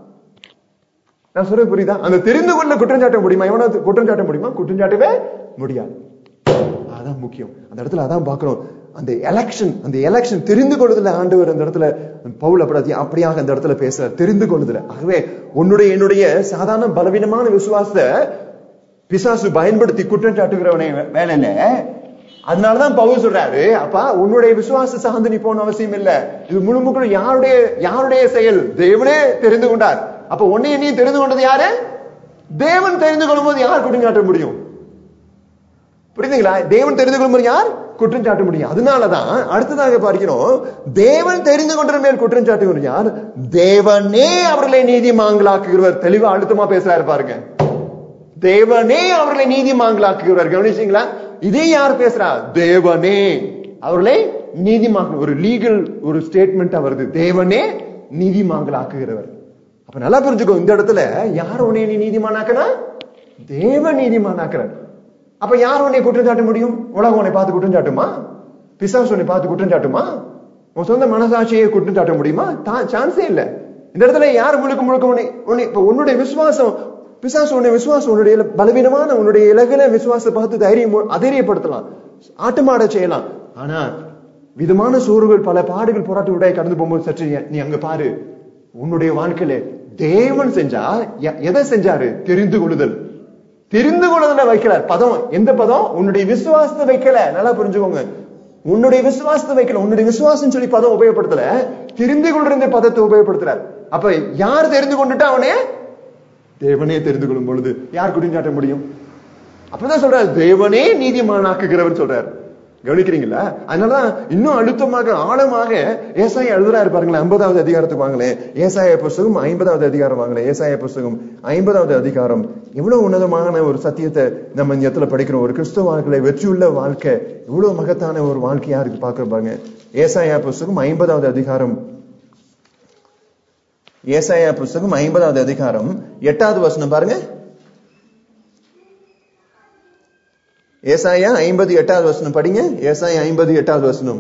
நான் சொல்றது புரியுதா அந்த தெரிந்து கொள்ள குற்றம் சாட்ட முடியுமா எவனா குற்றம் சாட்ட முடியுமா குற்றம் சாட்டவே முடியாது அதான் முக்கியம் அந்த இடத்துல அதான் பார்க்கிறோம் அந்த எலெக்ஷன் அந்த எலெக்ஷன் தெரிந்து கொள்ளுதல ஆண்டவர் அந்த இடத்துல பவுல் அப்படி அப்படியாக அந்த இடத்துல பேசுறார் தெரிந்து கொள்ளுதல ஆகவே உன்னுடைய என்னுடைய சாதாரண பலவீனமான விசுவாசத்தை பிசாசு பயன்படுத்தி குற்றம் சாட்டுகிறவனை வே- வேலையில அதனாலதான் பவுல் சொல்றாரு அப்பா உன்னுடைய விசுவாச சார்ந்து நீ போன அவசியம் இல்ல இது முழு முழு யாருடைய யாருடைய செயல் தேவனே தெரிந்து கொண்டார் அப்ப உன்னை நீ தெரிந்து கொண்டது யாரு தேவன் தெரிந்து கொள்ளும்போது யார் குற்றம் சாட்ட முடியும் புரியுதுங்களா தேவன் தெரிந்து கொள்ளும்போது யார் குற்றம் சாட்ட முடியும் அதனாலதான் அடுத்ததாக பார்க்கிறோம் தேவன் தெரிந்து கொண்ட மேல் குற்றம் சாட்டுகிறவர் யார் தேவனே அவர்களை நீதிமான்களாக்குகிறவர் தெளிவா அழுத்தமா பேசுறாரு பாருங்க தேவனே அவர்களை நீதிமான்களாக்குகிறார் கவனிச்சீங்களா இதே யார் பேசுறா தேவனே அவர்களை நீதிமான் ஒரு லீகல் ஒரு ஸ்டேட்மெண்ட் வருது தேவனே நீதிமான்களாக்குகிறவர் அப்ப நல்லா புரிஞ்சுக்கோ இந்த இடத்துல யார் உன்னை நீ நீதிமானாக்கனா தேவ நீதிமானாக்குறார் அப்ப யார் உன்னை குற்றம் சாட்ட முடியும் உலகம் உன்னை பார்த்து குற்றம் சாட்டுமா பிசாசு உன்னை பார்த்து குற்றம் சாட்டுமா உன் சொந்த மனசாட்சியை குற்றம் சாட்ட முடியுமா சான்ஸே இல்ல இந்த இடத்துல யார் முழுக்க முழுக்க உன்னை உன்னை இப்ப உன்னுடைய விசுவாசம் பிசாசு உன்னுடைய விசுவாசம் உன்னுடைய பலவீனமான உன்னுடைய இலகுல விசுவாசத்தை பார்த்து தைரியம் அதைரியப்படுத்தலாம் ஆட்டமாட செய்யலாம் ஆனா விதமான சோறுகள் பல பாடுகள் போராட்ட விட கடந்து போகும்போது சற்று நீ அங்க பாரு உன்னுடைய வாழ்க்கையில தேவன் செஞ்சா எதை செஞ்சாரு தெரிந்து கொள்ளுதல் தெரிந்து கொள்ளுதல வைக்கிறார் பதம் எந்த பதம் உன்னுடைய விசுவாசத்தை வைக்கல நல்லா புரிஞ்சுக்கோங்க உன்னுடைய விசுவாசத்தை வைக்கல உன்னுடைய விசுவாசம் சொல்லி பதம் உபயோகப்படுத்தல தெரிந்து கொள்ற பதத்தை உபயோகப்படுத்துறார் அப்ப யார் தெரிந்து கொண்டுட்டா அவனே தேவனே தெரிந்து கொள்ளும் பொழுது யார் குடிஞ்சாட்ட முடியும் அப்பதான் சொல்றாரு தேவனே நீதிமானாக்குகிறவர் சொல்றாரு கவனிக்கிறீங்களா அதனாலதான் இன்னும் அழுத்தமாக ஆழமாக ஏசாய எழுதுறாரு பாருங்களேன் ஐம்பதாவது அதிகாரத்துக்கு வாங்களேன் ஏசாய புஸ்தகம் ஐம்பதாவது அதிகாரம் வாங்களேன் ஏசாய புஸ்தகம் ஐம்பதாவது அதிகாரம் எவ்வளவு உன்னதமான ஒரு சத்தியத்தை நம்ம இந்த இடத்துல படிக்கிறோம் ஒரு கிறிஸ்தவ வாழ்க்கை வெற்றியுள்ள வாழ்க்கை இவ்வளவு மகத்தான ஒரு வாழ்க்கையா இருக்கு பாக்குற பாருங்க ஏசாயா புஸ்தகம் ஐம்பதாவது அதிகாரம் ஏசாயா புஸ்தகம் ஐம்பதாவது அதிகாரம் எட்டாவது வசனம் பாருங்க ஏசாயா ஐம்பது எட்டாவது வசனம் படிங்க ஏசாயா ஐம்பது எட்டாவது வசனம்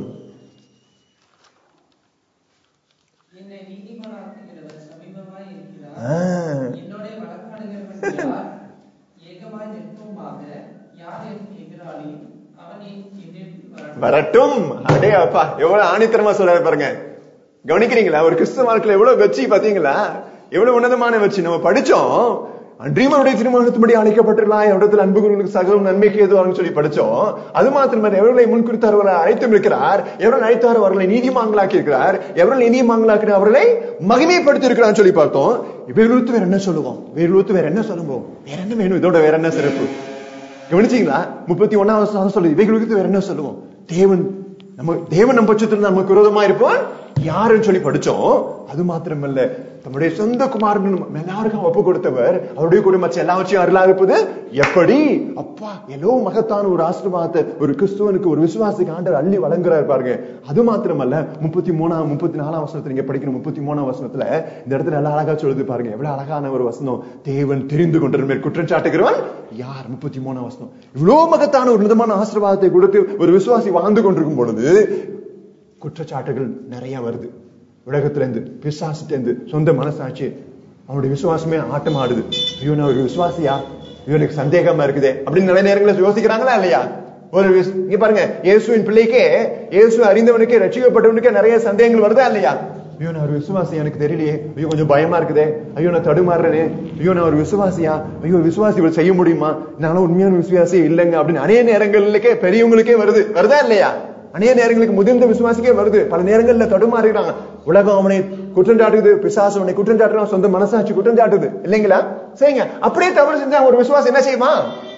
என்னை நீதிமானாக்குகிறவர் சமீபமாய் இருக்கிறார். என்னோட வழக்காடுகிறவன் யார்? ஏகமாய் நிற்போமாக. யார் எனக்கு எதிராளி? அவன் என் எதிரில் வரட்டும். வரட்டும் அடே அப்பா எவ்வளவு ஆணித்தரமா சொல்றாரு பாருங்க கவனிக்கிறீங்களா ஒரு கிறிஸ்தவ வாழ்க்கையில எவ்வளவு வெற்றி பாத்தீங்களா எவ்வளவு உன்னதமான வெற்றி நம்ம படிச்சோம் அன்றியமனுடைய திருமணத்துபடி அழைக்கப்பட்டிருக்கலாம் இடத்துல அன்புகளுக்கு சகலம் நன்மைக்கு எதுவாங்க சொல்லி படிச்சோம் அது மாத்திரமல்ல எவர்களை முன்குறித்து அவர்களை அழைத்தும் இருக்கிறார் எவர்கள் அழைத்தார் அவர்களை நீதிமாங்களாக்கி இருக்கிறார் எவர்கள் நீதிமாங்களாக்கி அவர்களை மகிமைப்படுத்தி இருக்கிறான்னு சொல்லி பார்த்தோம் இவைகளுக்கு வேற என்ன சொல்லுவோம் இவைகளுக்கு வேற என்ன சொல்லுவோம் வேற என்ன வேணும் இதோட வேற என்ன சிறப்பு கவனிச்சீங்களா முப்பத்தி ஒன்னாவது சொல்லு இவைகளுக்கு வேற என்ன சொல்லுவோம் தேவன் நம்ம தேவன் நம்ம பட்சத்தில் நமக்கு விரோதமா இருப்பான் யாருன்னு சொல்லி படிச்சோம் அது மாத்திரமல்ல தம்முடைய சொந்த குமாரன் எல்லாருக்கும் ஒப்பு கொடுத்தவர் அவருடைய கூட மற்ற எல்லாவற்றையும் அருளா இருப்பது எப்படி அப்பா எல்லோ மகத்தான ஒரு ஆசீர்வாதத்தை ஒரு கிறிஸ்துவனுக்கு ஒரு விசுவாசிக்கு ஆண்டவர் அள்ளி வழங்குறாரு பாருங்க அது மாத்திரமல்ல முப்பத்தி மூணாம் முப்பத்தி நாலாம் வசனத்துல நீங்க படிக்கணும் முப்பத்தி மூணாம் வசனத்துல இந்த இடத்துல எல்லாம் அழகா சொல்லுது பாருங்க எவ்வளவு அழகான ஒரு வசனம் தேவன் தெரிந்து கொண்ட மேல் குற்றம் சாட்டுகிறவன் யார் முப்பத்தி மூணாம் வசனம் இவ்வளவு மகத்தான ஒரு விதமான ஆசீர்வாதத்தை கொடுத்து ஒரு விசுவாசி வாழ்ந்து கொண்டிருக்கும் பொழுது குற்றச்சாட்டுகள் நிறைய வருது உலகத்துல இருந்து பிசாசிட்ட இருந்து சொந்த மனசாட்சி அவனுடைய விசுவாசமே ஆட்டம் ஆடுது ஐயோ நான் ஒரு விசுவாசியா ஐயோ எனக்கு சந்தேகமா இருக்குதே அப்படின்னு நிறைய நேரங்களில் யோசிக்கிறாங்களா இல்லையா ஒரு விஸ்- இங்க பாருங்க இயேசுவின் பிள்ளைக்கே இயேசு அறிந்தவனுக்கே ரட்சிக்கப்பட்டவனுக்கே நிறைய சந்தேகங்கள் வருதா இல்லையா ஐயோ நான் ஒரு விசுவாசி எனக்கு தெரியலையே ஐயோ கொஞ்சம் பயமா இருக்குதே ஐயோ நான் தடுமாறுறேனே ஐயோ நான் ஒரு விசுவாசியா ஐயோ விசுவாசி இவ்வளவு செய்ய முடியுமா நானும் உண்மையான விசுவாசி இல்லைங்க அப்படின்னு அநேக நேரங்களுக்கே பெரியவங்களுக்கே வருது வருதா இல்லையா அநேக நேரங்களுக்கு முதிர்ந்த விசுவாசிக்கே வருது பல நேரங்கள்ல தடுமாறுகிறாங்க உலகம் அவனை குற்றம் சாட்டுது பிசாசு அவனை குற்றம் சாட்டுறான் சொந்த மனசாட்சி குற்றம் சாட்டுது இல்லைங்களா சரிங்க அப்படியே தவறு செஞ்சா ஒரு விசுவாசி என்ன செய்யுமா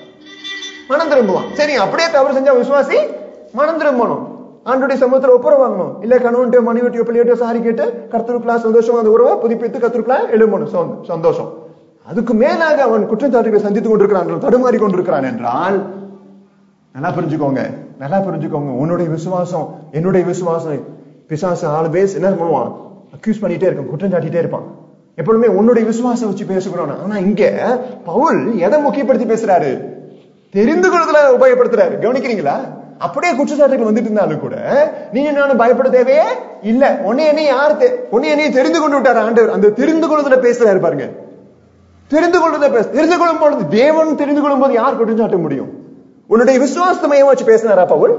மனம் திரும்புவான் சரி அப்படியே தவறு செஞ்சா விசுவாசி மனம் திரும்பணும் ஆண்டுடைய சமூகத்துல ஒப்புரம் வாங்கணும் இல்ல கணவன்ட்டு மனைவிட்டியோ பிள்ளையோ சாரி கேட்டு கர்த்தருக்குள்ளா சந்தோஷமா அந்த உறவை புதுப்பித்து கர்த்தருக்குள்ளா எழும்பணும் சொந்த- சந்தோஷம் அதுக்கு மேலாக அவன் குற்றச்சாட்டுகளை சந்தித்துக் கொண்டிருக்கிறான் தடுமாறி கொண்டிருக்கிறான் என்றால் நல்லா புரிஞ்சுக்கோங்க நல்லா புரிஞ்சுக்கோங்க உன்னுடைய விசுவாசம் என்னுடைய விசுவாசம் பிசாசு ஆல்வேஸ் என்ன பண்ணுவான் அக்யூஸ் பண்ணிட்டே இருக்கான் குற்றம் சாட்டிட்டே இருப்பான் எப்பொழுதுமே உன்னுடைய விசுவாசம் வச்சு பேசுகிறோம் ஆனா இங்க பவுல் எதை முக்கியப்படுத்தி பேசுறாரு தெரிந்து கொள்றதுல உபயோகப்படுத்துறாரு கவனிக்கிறீங்களா அப்படியே குற்றச்சாட்டுகள் வந்துட்டு இருந்தாலும் கூட நீங்க நானும் பயப்பட தேவையே இல்ல உன்னை என்னை யார் தெ- உன்னை என்னைய தெரிந்து கொண்டு விட்டாரு ஆண்டவர் அந்த தெரிந்து கொள்றதுல பேசுறாரு பாருங்க தெரிந்து கொள்றத பேச தெரிந்து கொள்ளும் பொழுது தேவன் தெரிந்து கொள்ளும் போது யார் குற்றம் சாட்ட முடியும் உன்னுடைய விசுவாசத்தை மையமா வச்சு பேசினாரா பவுல்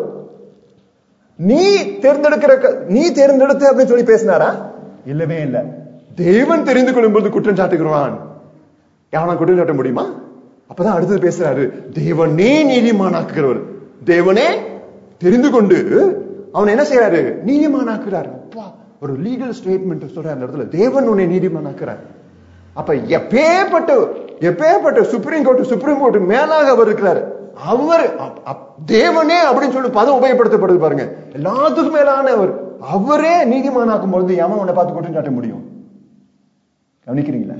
நீ தேர்ந்தெடுக்கிற க- நீ தேர்ந்தெடுத்த அப்படின்னு சொல்லி பேசினாரா இல்லவே இல்ல தேவன் தெரிந்து கொள்ளும் போது குற்றம் சாட்டுகிறான் யாவனா குற்றம் சாட்ட முடியுமா அப்பதான் அடுத்தது பேசுறாரு தேவனே நீதிமானாக்குகிறவர் தேவனே தெரிந்து கொண்டு அவன் என்ன செய்யறாரு நீதிமானாக்குறாரு அப்பா ஒரு லீகல் ஸ்டேட்மெண்ட் சொல்றாரு அந்த இடத்துல தேவன் உன்னை நீதிமானாக்குறார் அப்ப எப்பேற்பட்ட எப்பேற்பட்ட சுப்ரீம் கோர்ட் சுப்ரீம் கோர்ட் மேலாக அவர் இருக்கிறார் அவர் அப்- அப்- தேவனே அப்படின்னு சொல்லி பதம் உபயோகப்படுத்தப்படுது பாருங்க எல்லாத்துக்கும் மேலான அவர் அவரே நீதிமானாக்கும் பொழுது எவன் உன்னை பார்த்து குற்றம் சாட்ட முடியும் கவனிக்கிறீங்களா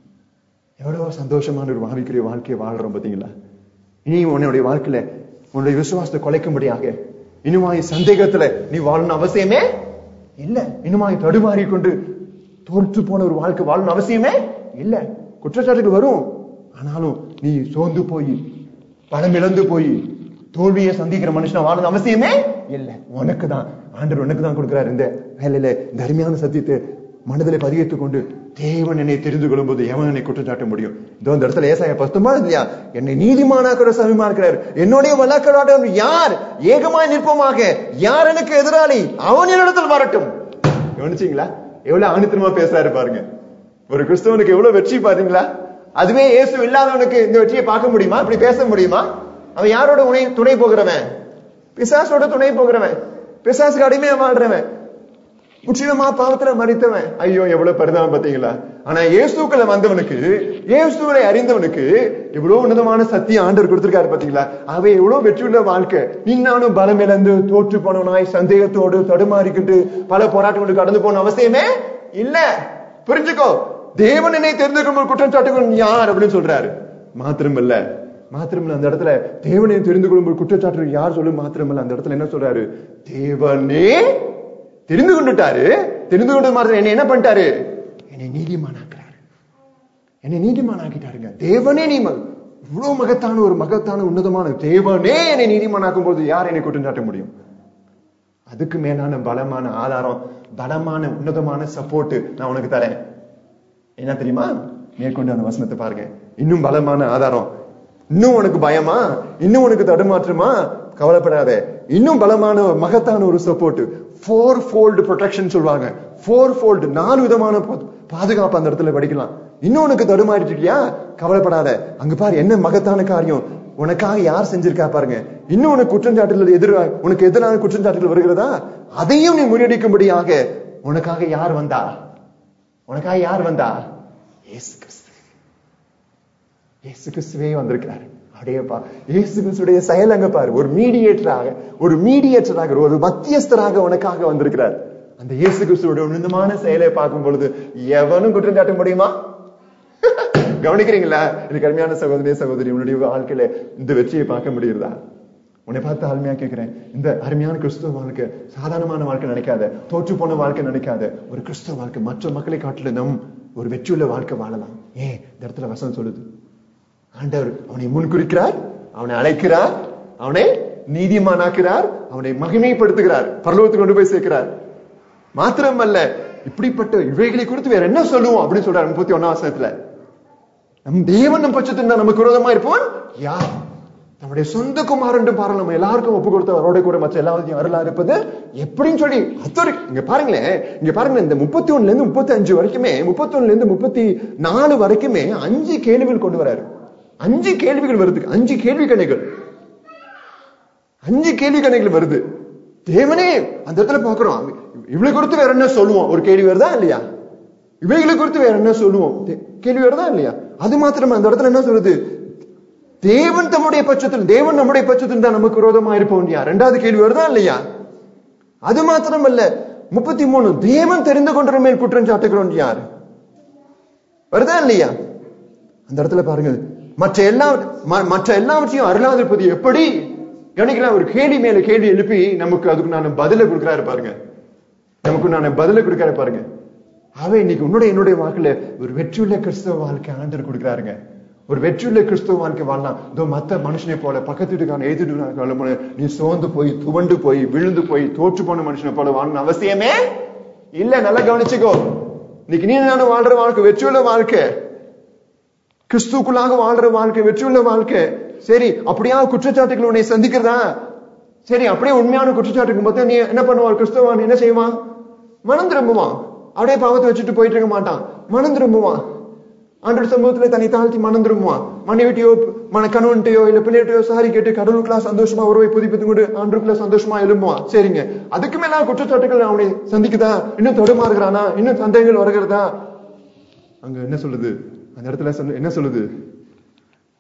எவ்வளவு சந்தோஷமான ஒரு வாழ்க்கைய வாழ்க்கையை வாழ்றோம் பாத்தீங்களா இனி உன்னுடைய வாழ்க்கையில உன்னுடைய விசுவாசத்தை குலைக்கும்படியாக இனிமாய் சந்தேகத்துல நீ வாழணும் அவசியமே இல்ல இனிமாய் தடுமாறி கொண்டு தோற்று போன ஒரு வாழ்க்கை வாழணும் அவசியமே இல்ல குற்றச்சாட்டுகள் வரும் ஆனாலும் நீ சோர்ந்து போய் பணம் இழந்து போய் தோல்வியை சந்திக்கிற மனுஷனா வாழணும் அவசியமே இல்ல உனக்கு தான் ஆண்டவர் உனக்கு தான் கொடுக்கிறார் இந்த வேலையில இந்த அருமையான சத்தியத்தை மனதில் பதியத்துக் கொண்டு தேவன் என்னை தெரிந்து கொள்ளும்போது எவன் என்னை குற்றம் சாட்ட முடியும் இதோ இந்த இடத்துல ஏசாயா பத்துமா இல்லையா என்னை நீதிமானாக்கிற சமயமா இருக்கிறார் என்னுடைய வழக்கடாட்டம் யார் ஏகமாய் நிற்போமாக யார் எனக்கு எதிராளி அவன் என்னிடத்தில் வரட்டும் கவனிச்சீங்களா எவ்வளவு ஆணித்தனமா பேசுறாரு பாருங்க ஒரு கிறிஸ்தவனுக்கு எவ்வளவு வெற்றி பாத்தீங்களா அதுவே இயேசு இல்லாதவனுக்கு இந்த வெற்றியை பார்க்க முடியுமா இப்படி பேச முடியுமா அவன் யாரோட துணை துணை போகிறவன் பிசாசோட துணை போகிறவன் பிசாசுக்கு அடிமையா வாழ்றவன் முற்றிலுமா பாவத்துல மறித்தவன் ஐயோ எவ்வளவு பரிதாபம் பாத்தீங்களா ஆனா இயேசுக்குள்ள வந்தவனுக்கு இயேசுவை அறிந்தவனுக்கு எவ்வளவு உன்னதமான சத்தியம் ஆண்டவர் கொடுத்திருக்காரு பாத்தீங்களா அவ எவ்வளவு வெற்றியுள்ள வாழ்க்கை நீனானும் பலம் இழந்து தோற்று போனவனாய் சந்தேகத்தோடு தடுமாறிக்கிட்டு பல போராட்டங்களுக்கு கடந்து போன அவசியமே இல்ல புரிஞ்சுக்கோ தேவன் என்னை தெரிந்து கொள்ளும் குற்றம் சாட்டுகள் யார் அப்படின்னு சொல்றாரு மாத்திரமல்ல மாத்திரமல்ல அந்த இடத்துல தேவனை தெரிந்து கொள்ளும் குற்றச்சாட்டு யார் சொல்லும் மாத்திரமல்ல அந்த இடத்துல என்ன சொல்றாரு தேவனே தெரிந்து கொண்டுட்டாரு தெரிந்து கொண்டு மாதிரி என்ன என்ன பண்ணிட்டாரு என்னை நீதிமானாக்குறாரு என்னை நீதிமானாக்கிட்டாருங்க தேவனே நீ ம- இவ்வளவு மகத்தான ஒரு மகத்தான உன்னதமான தேவனே என்னை நீதிமானாக்கும் போது யார் என்னை குற்றம் சாட்ட முடியும் அதுக்கு மேலான பலமான ஆதாரம் பலமான உன்னதமான சப்போர்ட் நான் உனக்கு தரேன் என்ன தெரியுமா மேற்கொண்டு அந்த வசனத்தை பாருங்க இன்னும் பலமான ஆதாரம் இன்னும் உனக்கு பயமா இன்னும் உனக்கு தடுமாற்றமா கவலைப்படாத இன்னும் பலமான மகத்தான ஒரு சப்போர்ட் ஃபோர் ஃபோல்டு ப்ரொடெக்ஷன் சொல்லுவாங்க ஃபோர் ஃபோல்டு நாலு விதமான பா- பாதுகாப்பு அந்த இடத்துல படிக்கலாம் இன்னும் உனக்கு தடுமாறிட்டு இருக்கியா கவலைப்படாத அங்க பாரு என்ன மகத்தான காரியம் உனக்காக யார் செஞ்சிருக்கா பாருங்க இன்னும் உனக்கு குற்றச்சாட்டுகள் எதிர உனக்கு எதிரான குற்றச்சாட்டுகள் வருகிறதா அதையும் நீ முறியடிக்கும்படியாக உனக்காக யார் வந்தா உனக்காக யார் வந்தா இயேசு கிறிஸ்து இயேசு கிறிஸ்துவே வந்திருக்கிறார் அப்படியேப்பா இயேசு கிறிஸ்துடைய செயல் அங்க பாரு ஒரு மீடியேட்டராக ஒரு மீடியேட்டராக ஒரு மத்தியஸ்தராக உனக்காக வந்திருக்கிறார் அந்த இயேசு கிறிஸ்துவோட உன்னதமான செயலை பார்க்கும் பொழுது எவனும் குற்றம் சாட்ட முடியுமா கவனிக்கிறீங்களா எனக்கு அருமையான சகோதரி சகோதரி உன்னுடைய வாழ்க்கையில இந்த வெற்றியை பார்க்க முடியுறதா உன்னை பார்த்து அருமையா கேட்கிறேன் இந்த அருமையான கிறிஸ்துவ வாழ்க்கை சாதாரணமான வாழ்க்கை நினைக்காத தோற்று போன வாழ்க்கை நினைக்காத ஒரு கிறிஸ்துவ வாழ்க்கை மற்ற மக்களை காட்டிலும் நம் ஒரு வெற்றியுள்ள வாழ்க்கை வாழலாம் ஏன் இந்த இடத்துல வசனம் சொல்லுது ஆண்டவர் அவனை முன்குறிக்கிறார் அவனை அழைக்கிறார் அவனை நீதிமானாக்கிறார் அவனை மகிமைப்படுத்துகிறார் பரலோகத்துக்கு கொண்டு போய் சேர்க்கிறார் மாத்திரமல்ல இப்படிப்பட்ட இவைகளை குறித்து வேற என்ன சொல்லுவோம் அப்படின்னு சொல்றாரு முப்பத்தி ஒன்னாம் வசனத்துல நம் தேவன் நம் பட்சத்தில் நமக்கு விரோதமா இருப்பவன் யார் நம்முடைய சொந்த குமாரன் பாருங்க நம்ம எல்லாருக்கும் ஒப்பு கொடுத்த அவரோட கூட மற்ற எல்லாத்தையும் அருளா இருப்பது எப்படின்னு சொல்லி அத்தோரி இங்க பாருங்களேன் இங்க பாருங்க இந்த முப்பத்தி ஒண்ணுல இருந்து முப்பத்தி அஞ்சு வரைக்குமே முப்பத்தி ஒண்ணுல இருந்து முப்பத்தி நாலு வரைக்குமே அஞ்சு கேள்விகள் கொண்டு வராரு அஞ்சு கேள்விகள் வருது அஞ்சு கேள்வி கணைகள் அஞ்சு கேள்வி கணைகள் வருது தேவனே அந்த இடத்துல பாக்குறோம் இவ்வளவு குறித்து வேற என்ன சொல்லுவோம் ஒரு கேள்வி வருதா இல்லையா இவைகளை குறித்து வேற என்ன சொல்லுவோம் தே- கேள்வி வருதா இல்லையா அது மாத்திரமா அந்த இடத்துல என்ன சொல்லுது தேவன் தம்முடைய பட்சத்தில் தேவன் நம்முடைய பட்சத்தில் தான் நமக்கு விரோதமா இருப்பவன் யார் ரெண்டாவது கேள்வி வருதா இல்லையா அது மாத்திரமல்ல முப்பத்தி மூணு தேவன் தெரிந்து கொண்ட மேல் குற்றம் சாட்டுகிறோம் யார் வருதா இல்லையா அந்த இடத்துல பாருங்க மற்ற எல்லா ம- மற்ற எல்லாவற்றையும் அருளாதிருப்பது எப்படி கவனிக்கலாம் ஒரு கேள்வி மேல கேள்வி எழுப்பி நமக்கு அதுக்கு நான் பதில கொடுக்கிறாரு பாருங்க நமக்கு நான் பதில கொடுக்கிறாரு பாருங்க அவ இன்னைக்கு உன்னுடைய என்னுடைய வாழ்க்கையில ஒரு வெற்றியுள்ள கிறிஸ்தவ வாழ்க்கை ஆண்டர் கொடுக்கிறாருங்க ஒரு வெற்றியுள்ள கிறிஸ்தவ வாழ்க்கை வாழலாம் இதோ மத்த மனுஷனை போல பக்கத்து வீட்டுக்கான எதிர்த்து போல நீ சோர்ந்து போய் துவண்டு போய் விழுந்து போய் தோற்று போன மனுஷனை போல வாழணும் அவசியமே இல்ல நல்லா கவனிச்சுக்கோ இன்னைக்கு நீ நானும் வாழ்ற வாழ்க்கை வெற்றியுள்ள வாழ்க்கை கிறிஸ்துக்குள்ளாக வாழ்ற வாழ்க்கை வெற்றியுள்ள வாழ்க்கை சரி அப்படியா குற்றச்சாட்டுகள் உன்னை சந்திக்கிறதா சரி அப்படியே உண்மையான குற்றச்சாட்டுக்கு மொத்தம் நீ என்ன பண்ணுவான் கிறிஸ்தவன் என்ன செய்வான் மனம் திரும்புவான் அப்படியே பாவத்தை வச்சுட்டு போயிட்டு இருக்க மாட்டான் மனம் திரும்புவான் ஆண்டோட சமூகத்துல தன்னை தாழ்த்தி மனம் திரும்புவான் மனைவிட்டையோ மன கணவன்ட்டையோ இல்ல பிள்ளைகிட்டயோ சாரி கேட்டு கடவுளுக்குலாம் சந்தோஷமா உறவை புதுப்பித்து கொண்டு ஆண்டுக்குள்ள சந்தோஷமா எழும்புவான் சரிங்க அதுக்கு மேல குற்றச்சாட்டுகள் அவனை சந்திக்குதா இன்னும் தடுமாறுகிறானா இன்னும் சந்தேகங்கள் வருகிறதா அங்க என்ன சொல்லுது அந்த இடத்துல சொல்லு என்ன சொல்லுது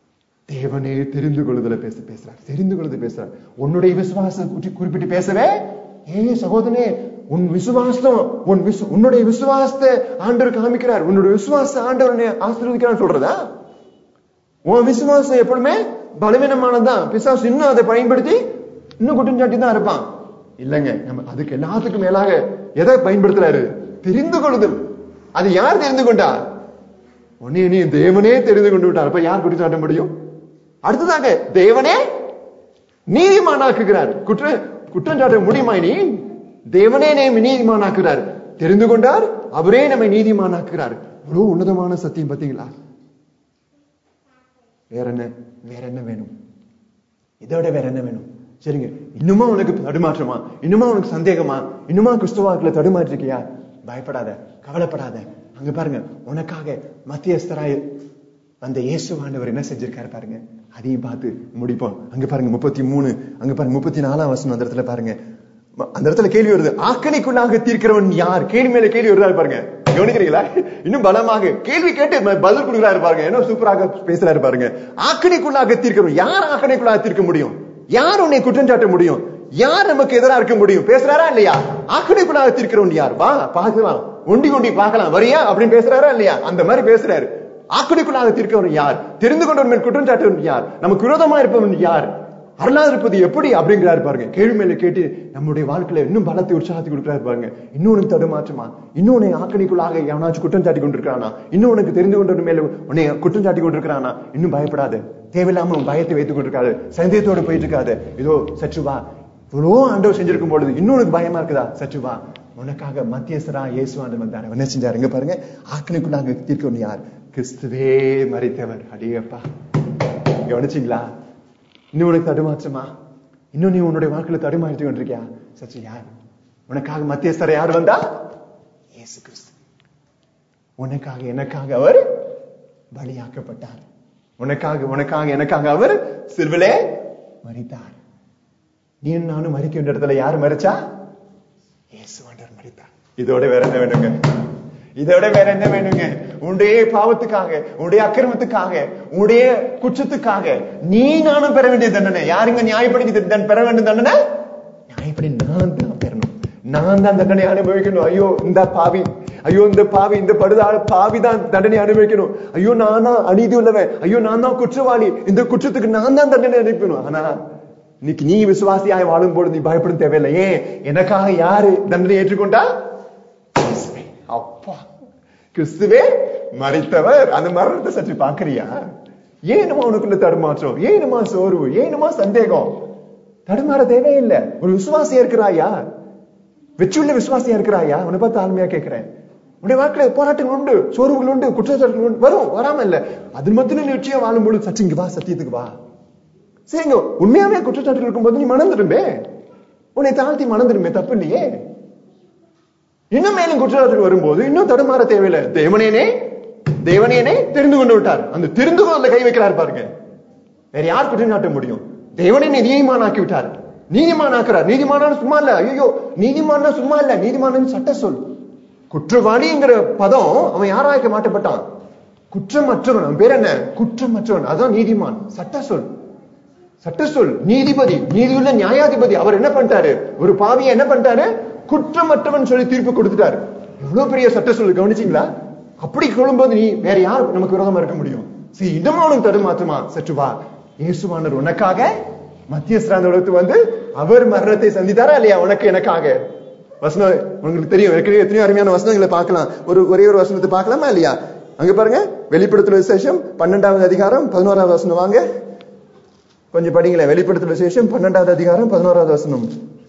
தேவனே தெரிந்து கொள்ளுதல பேச பேசுறார் தெரிந்து கொள்ளுதல பேசுறார் உன்னுடைய விசுவாசம் குறி- குறிப்பிட்டு பேசவே ஏ சகோதரனே உன் விசுவாசம் உன் விசு உன்னுடைய விசுவாசத்தை ஆண்டவர் காமிக்கிறார் உன்னுடைய விசுவாச ஆண்டவர் உன்னை ஆசீர்வதிக்கிறார் சொல்றதா உன் விசுவாசம் எப்பவுமே பலவீனமானதுதான் பிசாசு இன்னும் அதை பயன்படுத்தி இன்னும் குற்றஞ்சாட்டி தான் இருப்பான் இல்லைங்க நம்ம அதுக்கு எல்லாத்துக்கும் மேலாக எதை பயன்படுத்துறாரு தெரிந்து கொள்ளுதல் அது யார் தெரிந்து கொண்டா உன்னை நீ தேவனே தெரிந்து கொண்டு விட்டார் அப்ப யார் குற்றம் சாட்ட முடியும் அடுத்ததாக தேவனே நீதிமானாக்குகிறார் குற்ற குற்றம் சாட்ட முடியுமா நீ தேவனே நம்மை நீதிமானாக்குகிறார் தெரிந்து கொண்டார் அவரே நம்மை நீதிமானாக்குகிறார் இவ்வளவு உன்னதமான சத்தியம் பாத்தீங்களா வேற என்ன வேற என்ன வேணும் இதோட வேற என்ன வேணும் சரிங்க இன்னுமா உனக்கு தடுமாற்றமா இன்னுமா உனக்கு சந்தேகமா இன்னுமா கிறிஸ்துவாக்குல தடுமாறி இருக்கியா பயப்படாத கவலைப்படாத அங்க பாருங்க உனக்காக மத்தியஸ்தராய் அந்த இயேசு ஆண்டவர் என்ன செஞ்சிருக்காரு பாருங்க அதையும் பார்த்து முடிப்போம் அங்க பாருங்க முப்பத்தி மூணு அங்க பாருங்க முப்பத்தி நாலாம் வசனம் அந்த இடத்துல பாருங்க ம- அந்த இடத்துல கேள்வி வருது ஆக்கணிக்குள்ளாக தீர்க்கிறவன் யார் கேள்வி மேல கேள்வி வருதா பாருங்க கவனிக்கிறீங்களா இன்னும் பலமாக கேள்வி கேட்டு ம- பதில் கொடுக்குறாரு பாருங்க என்ன சூப்பராக பேசுறாரு பாருங்க ஆக்கணிக்குள்ளாக தீர்க்கிறவன் யார் ஆக்கணிக்குள்ளாக தீர்க்க முடியும் யார் உன்னை குற்றம் சாட்ட முடியும் யார் நமக்கு எதிரா இருக்க முடியும் பேசுறாரா இல்லையா ஆக்கணிக்குள்ளாக தீர்க்கிறவன் யார் வா பார்க்கலாம் ஒண்டி ஒண்டி பார்க்கலாம் வரியா அப்படின்னு பேசுறாரா இல்லையா அந்த மாதிரி பேசுறாரு ஆக்கணிக்குள்ளாக தீர்க்கிறவன் யார் தெரிந்து கொண்டவன் மேல் குற்றம் சாட்டவன் யார் நமக்கு விரோதமா இருப்பவன் யார் அருளாது இருப்பது எப்படி அப்படிங்கிறாரு பாருங்க கேள்வி மேல கேட்டு நம்முடைய வாழ்க்கையில இன்னும் பலத்தை உற்சாகத்தை கொடுக்கிறாரு பாருங்க இன்னும் உனக்கு தடுமாற்றமா இன்னும் உன்னை ஆக்கணிக்குள்ளாக எவனாச்சும் குற்றம் சாட்டி கொண்டிருக்கானா இன்னும் உனக்கு தெரிந்து கொண்டவன் மேல உன்னை குற்றம் சாட்டி கொண்டிருக்கிறானா இன்னும் பயப்படாத தேவையில்லாம உன் பயத்தை வைத்துக் கொண்டிருக்காது சந்தேகத்தோட போயிட்டு இருக்காது இதோ சற்று வா இவ்வளோ ஆண்டவர் செஞ்சிருக்கும் பொழுது இன்னும் உனக்கு பயமா இருக்குதா சற்று வா உனக்காக மத்தியஸ்தரா இயேசுவாண்டு வந்தார் அவர் என்ன செஞ்சாரு இங்க பாருங்க ஆக்கணிக்குள்ளாக தீர்க்கணும் யார் கிறிஸ்துவே மறித்தவர் அடியப்பா கவனிச்சிங்களா இன்னும் உனக்கு தடுமாற்றமா இன்னும் நீ உன்னுடைய வாழ்க்கையில தடுமாறிட்டு கொண்டிருக்கியா சச்சு யார் உனக்காக மத்தியஸ்தரை யார் வந்தா இயேசு கிறிஸ்து உனக்காக எனக்காக அவர் பலியாக்கப்பட்டார் உனக்காக உனக்காக எனக்காக அவர் சிறுவிலே மறித்தார் நீ நானும் மறிக்க வேண்டிய இடத்துல யார் மறிச்சா இயேசு ஆண்டவர் மறித்தார் இதோட வேற என்ன வேணுங்க இதோட வேற என்ன வேணுங்க உன்னுடைய பாவத்துக்காக உன்னுடைய அக்கிரமத்துக்காக உன்னுடைய குற்றத்துக்காக நீ நானும் பெற வேண்டிய தண்டனை யாருங்க நியாயப்படி தண்டனை பெற வேண்டிய தண்டனை நியாயப்படி நான் தான் பெறணும் நான் தான் தண்டனை அனுபவிக்கணும் ஐயோ இந்த பாவி ஐயோ இந்த பாவி இந்த படுதாள் பாவி தான் தண்டனை அனுபவிக்கணும் ஐயோ நான் தான் அநீதி உள்ளவன் ஐயோ நான் தான் குற்றவாளி இந்த குற்றத்துக்கு நான் தான் தண்டனை அனுப்பணும் ஆனா இன்னைக்கு நீ விசுவாசியாய் வாழும்போது நீ பயப்பட தேவையில்லை ஏன் எனக்காக யாரு தண்டனை ஏற்றுக்கொண்டா கிறிஸ்துவே. அப்பா கிறிஸ்துவே மறித்தவர் அந்த மரணத்தை சற்று பாக்குறியா ஏனுமா உனக்குள்ள தடுமாற்றம் ஏனுமா சோர்வு ஏனுமா சந்தேகம் தடுமாற தேவையில்லை ஒரு விசுவாசியா இருக்கிறாயா வெற்றியுள்ள விசுவாசியா இருக்கிறாயா உன்னை பார்த்து ஆளுமையா கேட்கிறேன் உன்னுடைய வாழ்க்கையில போராட்டங்கள் உண்டு சோர்வுகள் உண்டு குற்றச்சாட்டுகள் உண்டு வரும் வராம இல்ல அது மத்தியில நீ நிச்சயம் வாழும்பொழுது சற்று இங்க வா சத்தியத்துக்கு வா சரிங்க உண்மையாவே குற்றச்சாட்டுகள் இருக்கும்போது நீ மனம் திரும்பே உன்னை தாழ்த்தி மனம் திரும்பே தப்பு இல்லையே இன்னும் மேலும் குற்றச்சாட்டுகள் வரும்போது இன்னும் தடுமாற தேவையில்லை தேவனேனே தேவனேனே தெரிந்து கொண்டு விட்டார் அந்த தெரிந்து கொள்ள கை வைக்கிறார் பாருங்க வேற யார் குற்றம் சாட்ட முடியும் தேவனே நீதிமான் ஆக்கி விட்டார் நீதிமான் ஆக்குறார் நீதிமானான சும்மா இல்ல ஐயோ நீதிமானா சும்மா இல்ல நீதிமானன் சட்ட சொல் குற்றவாளிங்கிற பதம் அவன் யாராய்க்க மாட்டப்பட்டான் குற்றமற்றவன் அவன் பேர் என்ன குற்றமற்றவன் அதான் நீதிமான் சட்ட சொல் சட்ட சொல் நீதிபதி நீதியுள்ள நியாயாதிபதி அவர் என்ன பண்ணிட்டாரு ஒரு பாவியை என்ன பண்ணிட்டாரு குற்றமற்றவன் சொல்லி தீர்ப்பு கொடுத்துட்டாரு எவ்வளவு பெரிய சட்ட சொல் கவனிச்சீங்களா அப்படி சொல்லும்போது நீ வேற யார் நமக்கு விரோதமா இருக்க முடியும் சரி இன்னமும் அவனுக்கு தடுமாற்றமா சற்று வா இயேசுவானர் உனக்காக மத்திய உலகத்து வந்து அவர் மரணத்தை சந்தித்தாரா இல்லையா உனக்கு எனக்காக வசனம் உங்களுக்கு தெரியும் ஏற்கனவே எத்தனையோ அருமையான வசனங்களை பார்க்கலாம் ஒரு ஒரே ஒரு வசனத்தை பார்க்கலாமா இல்லையா அங்க பாருங்க வெளிப்படுத்தல் விசேஷம் பன்னெண்டாவது அதிகாரம் பதினோராவது வசனம் வாங்க கொஞ்சம் படிங்களேன் வெளிப்படுத்தல் விசேஷம் பன்னெண்டாவது அதிகாரம் பதினோராவது வசனம்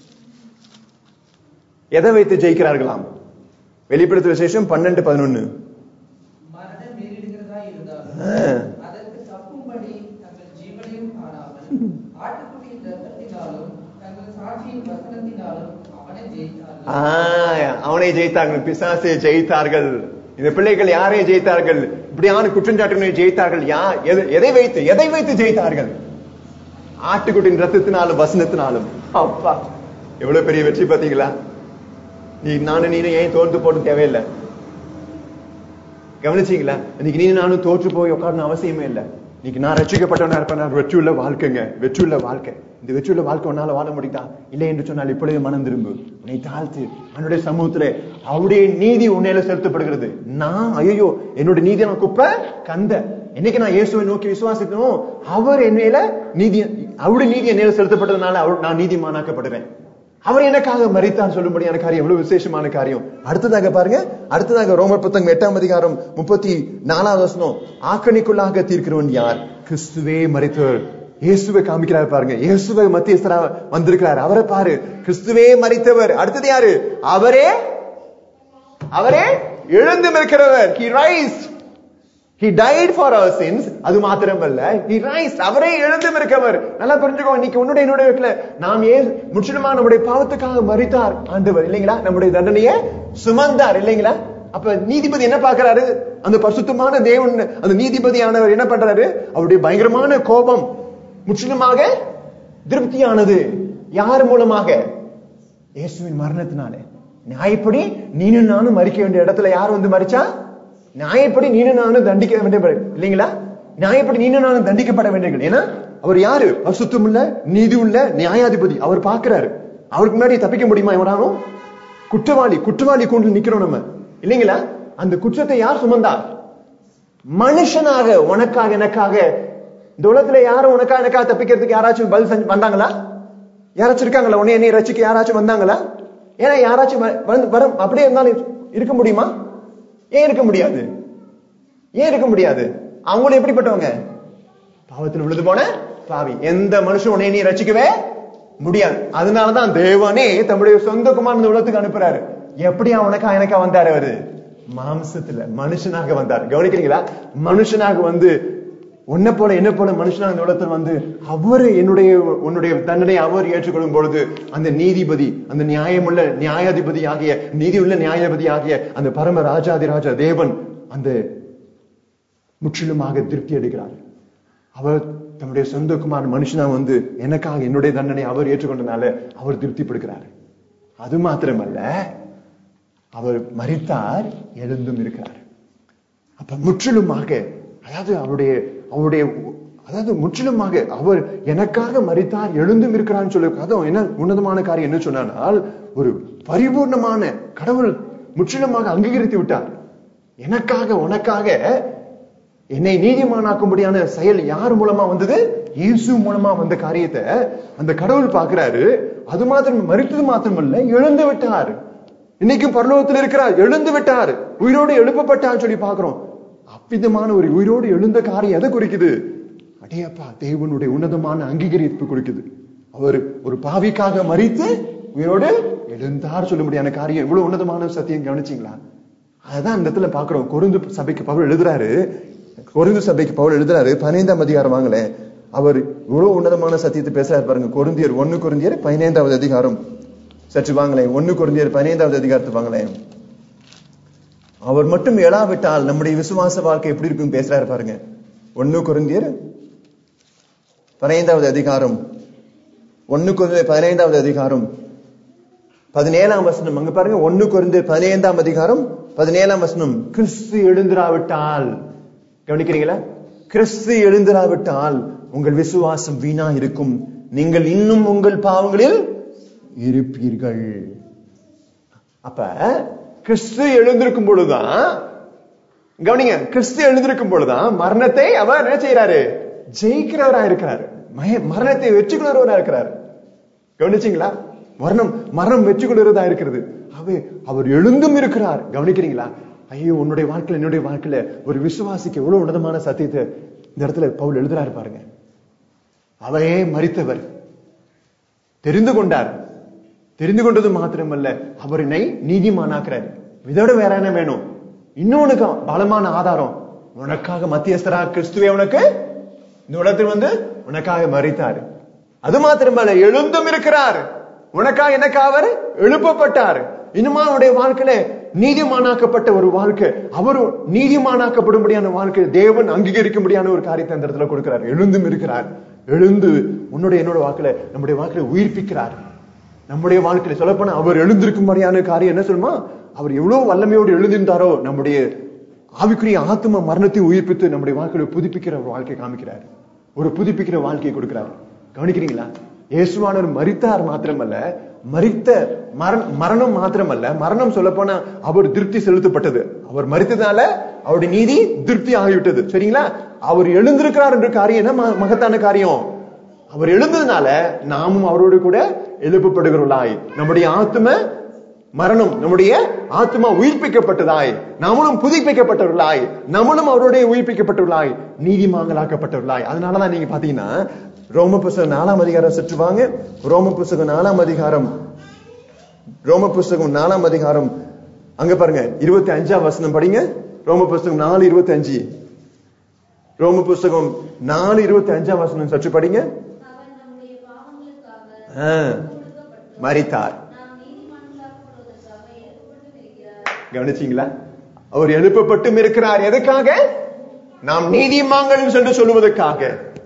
எதை வைத்து ஜெயிக்கிறார்களாம் வெளிப்படுத்தல் விசேஷம் பன்னெண்டு பதினொன்னு மரணம் நேரிடுகிறதா இருந்தாலும் ஆ. அதற்கு தப்பும்படி தங்கள் ஜீவனையும் காணாமல் ஆட்டுக்குட்டியின் ரத்தத்தினாலும் தங்கள் சாட்சியின் வசனத்தினாலும் அவனை ஜெயித்தார்கள் ஆ, அவனை ஜெயித்தார்கள் பிசாசை ஜெயித்தார்கள் இந்த பிள்ளைகள் யாரை ஜெயித்தார்கள் இப்படியான குற்றஞ்சாட்டுகளை ஜெயித்தார்கள் யா எது- எதை வைத்து எதை வைத்து ஜெயித்தார்கள் ஆட்டுக்குட்டின் ரத்தத்தினாலும் வசனத்தினாலும் அப்பா எவ்வளவு பெரிய வெற்றி பாத்தீங்களா நீ நானும் நீனும் ஏன் தோற்று போட தேவையில்லை கவனிச்சீங்களா இன்னைக்கு நீ நானும் தோற்று போய் உட்காரணும் அவசியமே இல்லை இன்னைக்கு நான் ரட்சிக்கப்பட்டவனா இருப்பேன் நான் வெற்றியுள்ள வாழ்க்கைங்க வெற்றியுள்ள வாழ்க்கை இந்த வெற்றியுள்ள வாழ்க்கை உன்னால வாழ முடியுதா இல்லை என்று சொன்னால் இப்பொழுது மனம் திரும்பு உன்னை தாழ்த்து அவனுடைய சமூகத்திலே அவருடைய நீதி உன்னையில செலுத்தப்படுகிறது நான் ஐயோ என்னுடைய நீதி நான் குப்பை கந்த என்னைக்கு நான் இயேசுவை நோக்கி விசுவாசிக்கணும் அவர் என்னையில நீதி அவருடைய நீதி என்னையில செலுத்தப்பட்டதுனால அவர் நான் நீதிமானாக்கப்படுறேன் அவர் எனக்காக மறித்தார் சொல்லும்படியான காரியம் எவ்வளவு விசேஷமான காரியம் அடுத்ததாக பாருங்க அடுத்ததாக ரோமர் புத்தகம் எட்டாம் அதிகாரம் முப்பத்தி நாலாவது வசனம் ஆக்கணிக்குள்ளாக தீர்க்கிறவன் யார் கிறிஸ்துவே மறித்தவர் இயேசுவை காமிக்கிறார் பாருங்க இயேசுவை மத்தியஸ்தரா வந்திருக்கிறார் அவரை பாரு கிறிஸ்துவே மறித்தவர் அடுத்தது யாரு அவரே அவரே எழுந்து இருக்கிறவர் he rise he died for our sins அது மாத்திரமல்ல he ரைஸ் அவரே எழுந்து இருக்கவர் நல்லா புரிஞ்சுக்கோ இன்னைக்கு உன்னுடைய என்னுடைய வீட்டுல நாம் ஏன் முற்றிலுமா நம்முடைய பாவத்துக்காக மறித்தார் ஆண்டவர் இல்லைங்களா நம்முடைய தண்டனையை சுமந்தார் இல்லைங்களா அப்ப நீதிபதி என்ன பார்க்கறாரு அந்த பரிசுத்தமான தேவன் அந்த நீதிபதியானவர் என்ன பண்றாரு அவருடைய பயங்கரமான கோபம் முற்றிலுமாக திருப்தியானது யார் மூலமாக இயேசுவின் மரணத்தினாலே நியாயப்படி நீனும் நானும் மறிக்க வேண்டிய இடத்துல யார் வந்து மறிச்சா நியாயப்படி நீனும் நானும் தண்டிக்க வேண்டிய இல்லைங்களா நியாயப்படி நீனும் நானும் தண்டிக்கப்பட வேண்டிய ஏன்னா அவர் யாரு அசுத்தம் உள்ள நீதி உள்ள நியாயாதிபதி அவர் பார்க்கிறாரு அவருக்கு முன்னாடி தப்பிக்க முடியுமா எவரானும் குற்றவாளி குற்றவாளி கொண்டு நிக்கிறோம் நம்ம இல்லைங்களா அந்த குற்றத்தை யார் சுமந்தார் மனுஷனாக உனக்காக எனக்காக இந்த உலகத்துல யாரும் உனக்கா எனக்காக தப்பிக்கிறதுக்கு யாராச்சும் பதில் செஞ்சு வந்தாங்களா யாராச்சும் இருக்காங்களா உன்னை என்னை ரசிக்க யாராச்சும் வந்தாங்களா ஏன்னா யாராச்சும் வ- வந்து வர அப்படியே இருந்தாலும் இருக்க முடியுமா ஏன் இருக்க முடியாது ஏன் இருக்க முடியாது அவங்களும் எப்படிப்பட்டவங்க பாவத்தில் விழுது போன பாவி எந்த மனுஷன் உன்னை நீ ரசிக்கவே முடியாது அதனாலதான் தேவனே தம்முடைய சொந்த குமாரன் இந்த உலகத்துக்கு அனுப்புறாரு எப்படி அவனுக்கா எனக்கா வந்தாரு அவரு மாம்சத்துல மனுஷனாக வந்தார் கவனிக்கிறீங்களா மனுஷனாக வந்து உன்னை போல என்ன போல மனுஷனாக இந்த உலகத்தில் வந்து அவரு என்னுடைய உன்னுடைய தண்டனை அவர் ஏற்றுக்கொள்ளும் பொழுது அந்த நீதிபதி அந்த நியாயமுள்ள நியாயாதிபதி ஆகிய நீதி உள்ள நியாயாதிபதி ஆகிய அந்த பரம ராஜாதி ராஜா தேவன் அந்த முற்றிலுமாக திருப்தி அடைகிறார் அவர் தன்னுடைய சொந்த குமார் மனுஷனா வந்து எனக்காக என்னுடைய தண்டனை அவர் ஏற்றுக்கொண்டனால அவர் திருப்திப்படுகிறார் அது மாத்திரமல்ல அவர் மரித்தார் எழுந்தும் இருக்கிறார் அப்ப முற்றிலுமாக அதாவது அவருடைய அவருடைய அதாவது முற்றிலுமாக அவர் எனக்காக மரித்தார் எழுந்தும் இருக்கிறான்னு சொல்லி அதுவும் என்ன உன்னதமான காரியம் என்ன சொன்னால் ஒரு பரிபூர்ணமான கடவுள் முற்றிலுமாக அங்கீகரித்து விட்டார் எனக்காக உனக்காக என்னை நீதிமானாக்கும்படியான செயல் யார் மூலமா வந்தது இயேசு மூலமா வந்த காரியத்தை அந்த கடவுள் பார்க்கிறாரு அது மாத்திரம் மறித்தது மாத்திரமல்ல எழுந்து விட்டார் இன்னைக்கு பரலோகத்தில் இருக்கிறார் எழுந்து விட்டார் உயிரோடு எழுப்பப்பட்டார் சொல்லி பார்க்கிறோம் அவ்விதமான ஒரு உயிரோடு எழுந்த காரியம் எதை குறிக்குது அடையப்பா தேவனுடைய உன்னதமான அங்கீகரிப்பு குறிக்குது அவர் ஒரு பாவிக்காக மறித்து உயிரோடு எழுந்தார் சொல்ல முடியாத காரியம் இவ்வளவு உன்னதமான சத்தியம் கவனிச்சீங்களா அதான் இந்த இடத்துல பாக்குறோம் கொருந்து சபைக்கு பவுல் எழுதுறாரு கொருந்து சபைக்கு பவுல் எழுதுறாரு பதினைந்தாம் அதிகாரம் வாங்களேன் அவர் இவ்வளவு உன்னதமான சத்தியத்தை பேசுறாரு பாருங்க கொருந்தியர் ஒண்ணு கொருந்தியர் பதினைந்தாவது அதிகாரம் சற்று வாங்களேன் ஒண்ணு கொருந்தியர் பதினைந்தாவது அதிகாரத்தை வாங்களேன் அவர் மட்டும் எழாவிட்டால் நம்முடைய விசுவாச வாழ்க்கை எப்படி இருக்கும் பேசுறாரு பாருங்க ஒண்ணு கொருந்தியர் பதினைந்தாவது அதிகாரம் ஒண்ணு கொருந்தியர் பதினைந்தாவது அதிகாரம் பதினேழாம் வசனம் அங்க பாருங்க ஒண்ணு குறைந்து பதினைந்தாம் அதிகாரம் பதினேழாம் வசனம் கிறிஸ்து எழுந்திராவிட்டால் கவனிக்கிறீங்களா கிறிஸ்து எழுந்திராவிட்டால் உங்கள் விசுவாசம் வீணா இருக்கும் நீங்கள் இன்னும் உங்கள் பாவங்களில் இருப்பீர்கள் அப்ப கிறிஸ்து எழுந்திருக்கும் பொழுதுதான் கவனிங்க கிறிஸ்து எழுந்திருக்கும் பொழுதுதான் மரணத்தை அவர் என்ன செய்யறாரு ஜெயிக்கிறவரா இருக்கிறாரு மய- மரணத்தை வெற்றி கொள்றவரா இருக்கிறாரு கவனிச்சீங்களா மரணம் மரணம் வெற்றி கொள்கிறதா இருக்கிறது அவே அவர் எழுந்தும் இருக்கிறார் கவனிக்கிறீங்களா ஐயோ உன்னுடைய வாழ்க்கையில என்னுடைய வாழ்க்கையில ஒரு விசுவாசிக்கு எவ்வளவு உன்னதமான சத்தியத்தை இந்த இடத்துல பவுல் எழுதுறாரு பாருங்க அவையே மறித்தவர் தெரிந்து கொண்டார் தெரிந்து கொண்டது மாத்திரமல்ல அவர் என்னை நீதிமானாக்குறார் இதோட வேற என்ன வேணும் இன்னொன்னு பலமான ஆதாரம் உனக்காக மத்தியஸ்தரா கிறிஸ்துவே உனக்கு இந்த உலகத்தில் வந்து உனக்காக மறித்தார் அது மாத்திரமல்ல எழுந்தும் இருக்கிறார் உனக்காக எனக்காக அவர் எழுப்பப்பட்டார் இன்னுமா அவருடைய வாழ்க்கையில நீதிமானாக்கப்பட்ட ஒரு வாழ்க்கை அவர் நீதிமானாக்கப்படும்படியான வாழ்க்கை தேவன் அங்கீகரிக்கும்படியான ஒரு காரியத்தை அந்த இடத்துல கொடுக்கிறார் எழுந்தும் இருக்கிறார் எழுந்து உன்னுடைய என்னோட வாழ்க்கையில நம்முடைய வாழ்க்கையில உயிர்ப்பிக்கிறார் நம்முடைய வாழ்க்கையில சொல்லப்போனா அவர் எழுந்திருக்கும்படியான காரியம் என்ன சொல்லுமா அவர் எவ்வளவு வல்லமையோடு எழுந்திருந்தாரோ நம்முடைய ஆவிக்குரிய ஆத்ம மரணத்தை உயிர்ப்பித்து நம்முடைய வாழ்க்கையை புதுப்பிக்கிற ஒரு வாழ்க்கை காமிக்கிறார் ஒரு புதுப்பிக்கிற வாழ்க்கையை கொடுக்கிறார் கவனிக்கிறீங்களா இயேசுவானவர் மரித்தார் மாத்திரமல்ல மரித்த மரண- மரணம் மாத்திரமல்ல மரணம் சொல்ல போனா அவர் திருப்தி செலுத்தப்பட்டது அவர் மரித்ததால அவருடைய நீதி திருப்தி ஆகிவிட்டது சரிங்களா அவர் எழுந்திருக்கிறார் என்ற காரியம் என்ன ம- மகத்தான காரியம் அவர் எழுந்ததுனால நாமும் அவரோடு கூட எழுப்பப்படுகிறவர்களாய் நம்முடைய ஆத்ம மரணம் நம்முடைய ஆத்மா உயிர்ப்பிக்கப்பட்டதாய் நாமளும் புதுப்பிக்கப்பட்டவர்களாய் நம்மளும் அவருடைய உயிர்ப்பிக்கப்பட்டவர்களாய் நீதிமாங்களாக்கப்பட்டவர்களாய் அதனாலதான் நீங்க பாத்தீங்கன்னா ரோம புஸ்தகம் நாலாம் அதிகாரம் சற்று வாங்க ரோம புஸ்தகம் நாலாம் அதிகாரம் ரோம புஸ்தகம் நாலாம் அதிகாரம் அங்க பாருங்க இருபத்தி அஞ்சாம் வசனம் படிங்க ரோம புஸ்தகம் நாலு இருபத்தி அஞ்சு ரோம புஸ்தகம் நாலு இருபத்தி அஞ்சாம் வசனம் சற்று படிங்க அவர் நம்முடைய பாவங்களுக்காக ஆ, கொடுக்கப்பட்டு மரித்தார் நாம் நீதிமான்களாக்கப்படுவதற்காக எழுப்பப்பட்டு இருக்கிறார் கவனிச்சீங்களா அவர் எழுப்பப்பட்டும் இருக்கிறார் எதுக்காக நாம் நீதிமாங்கள் என்று சொல்லுவதற்காக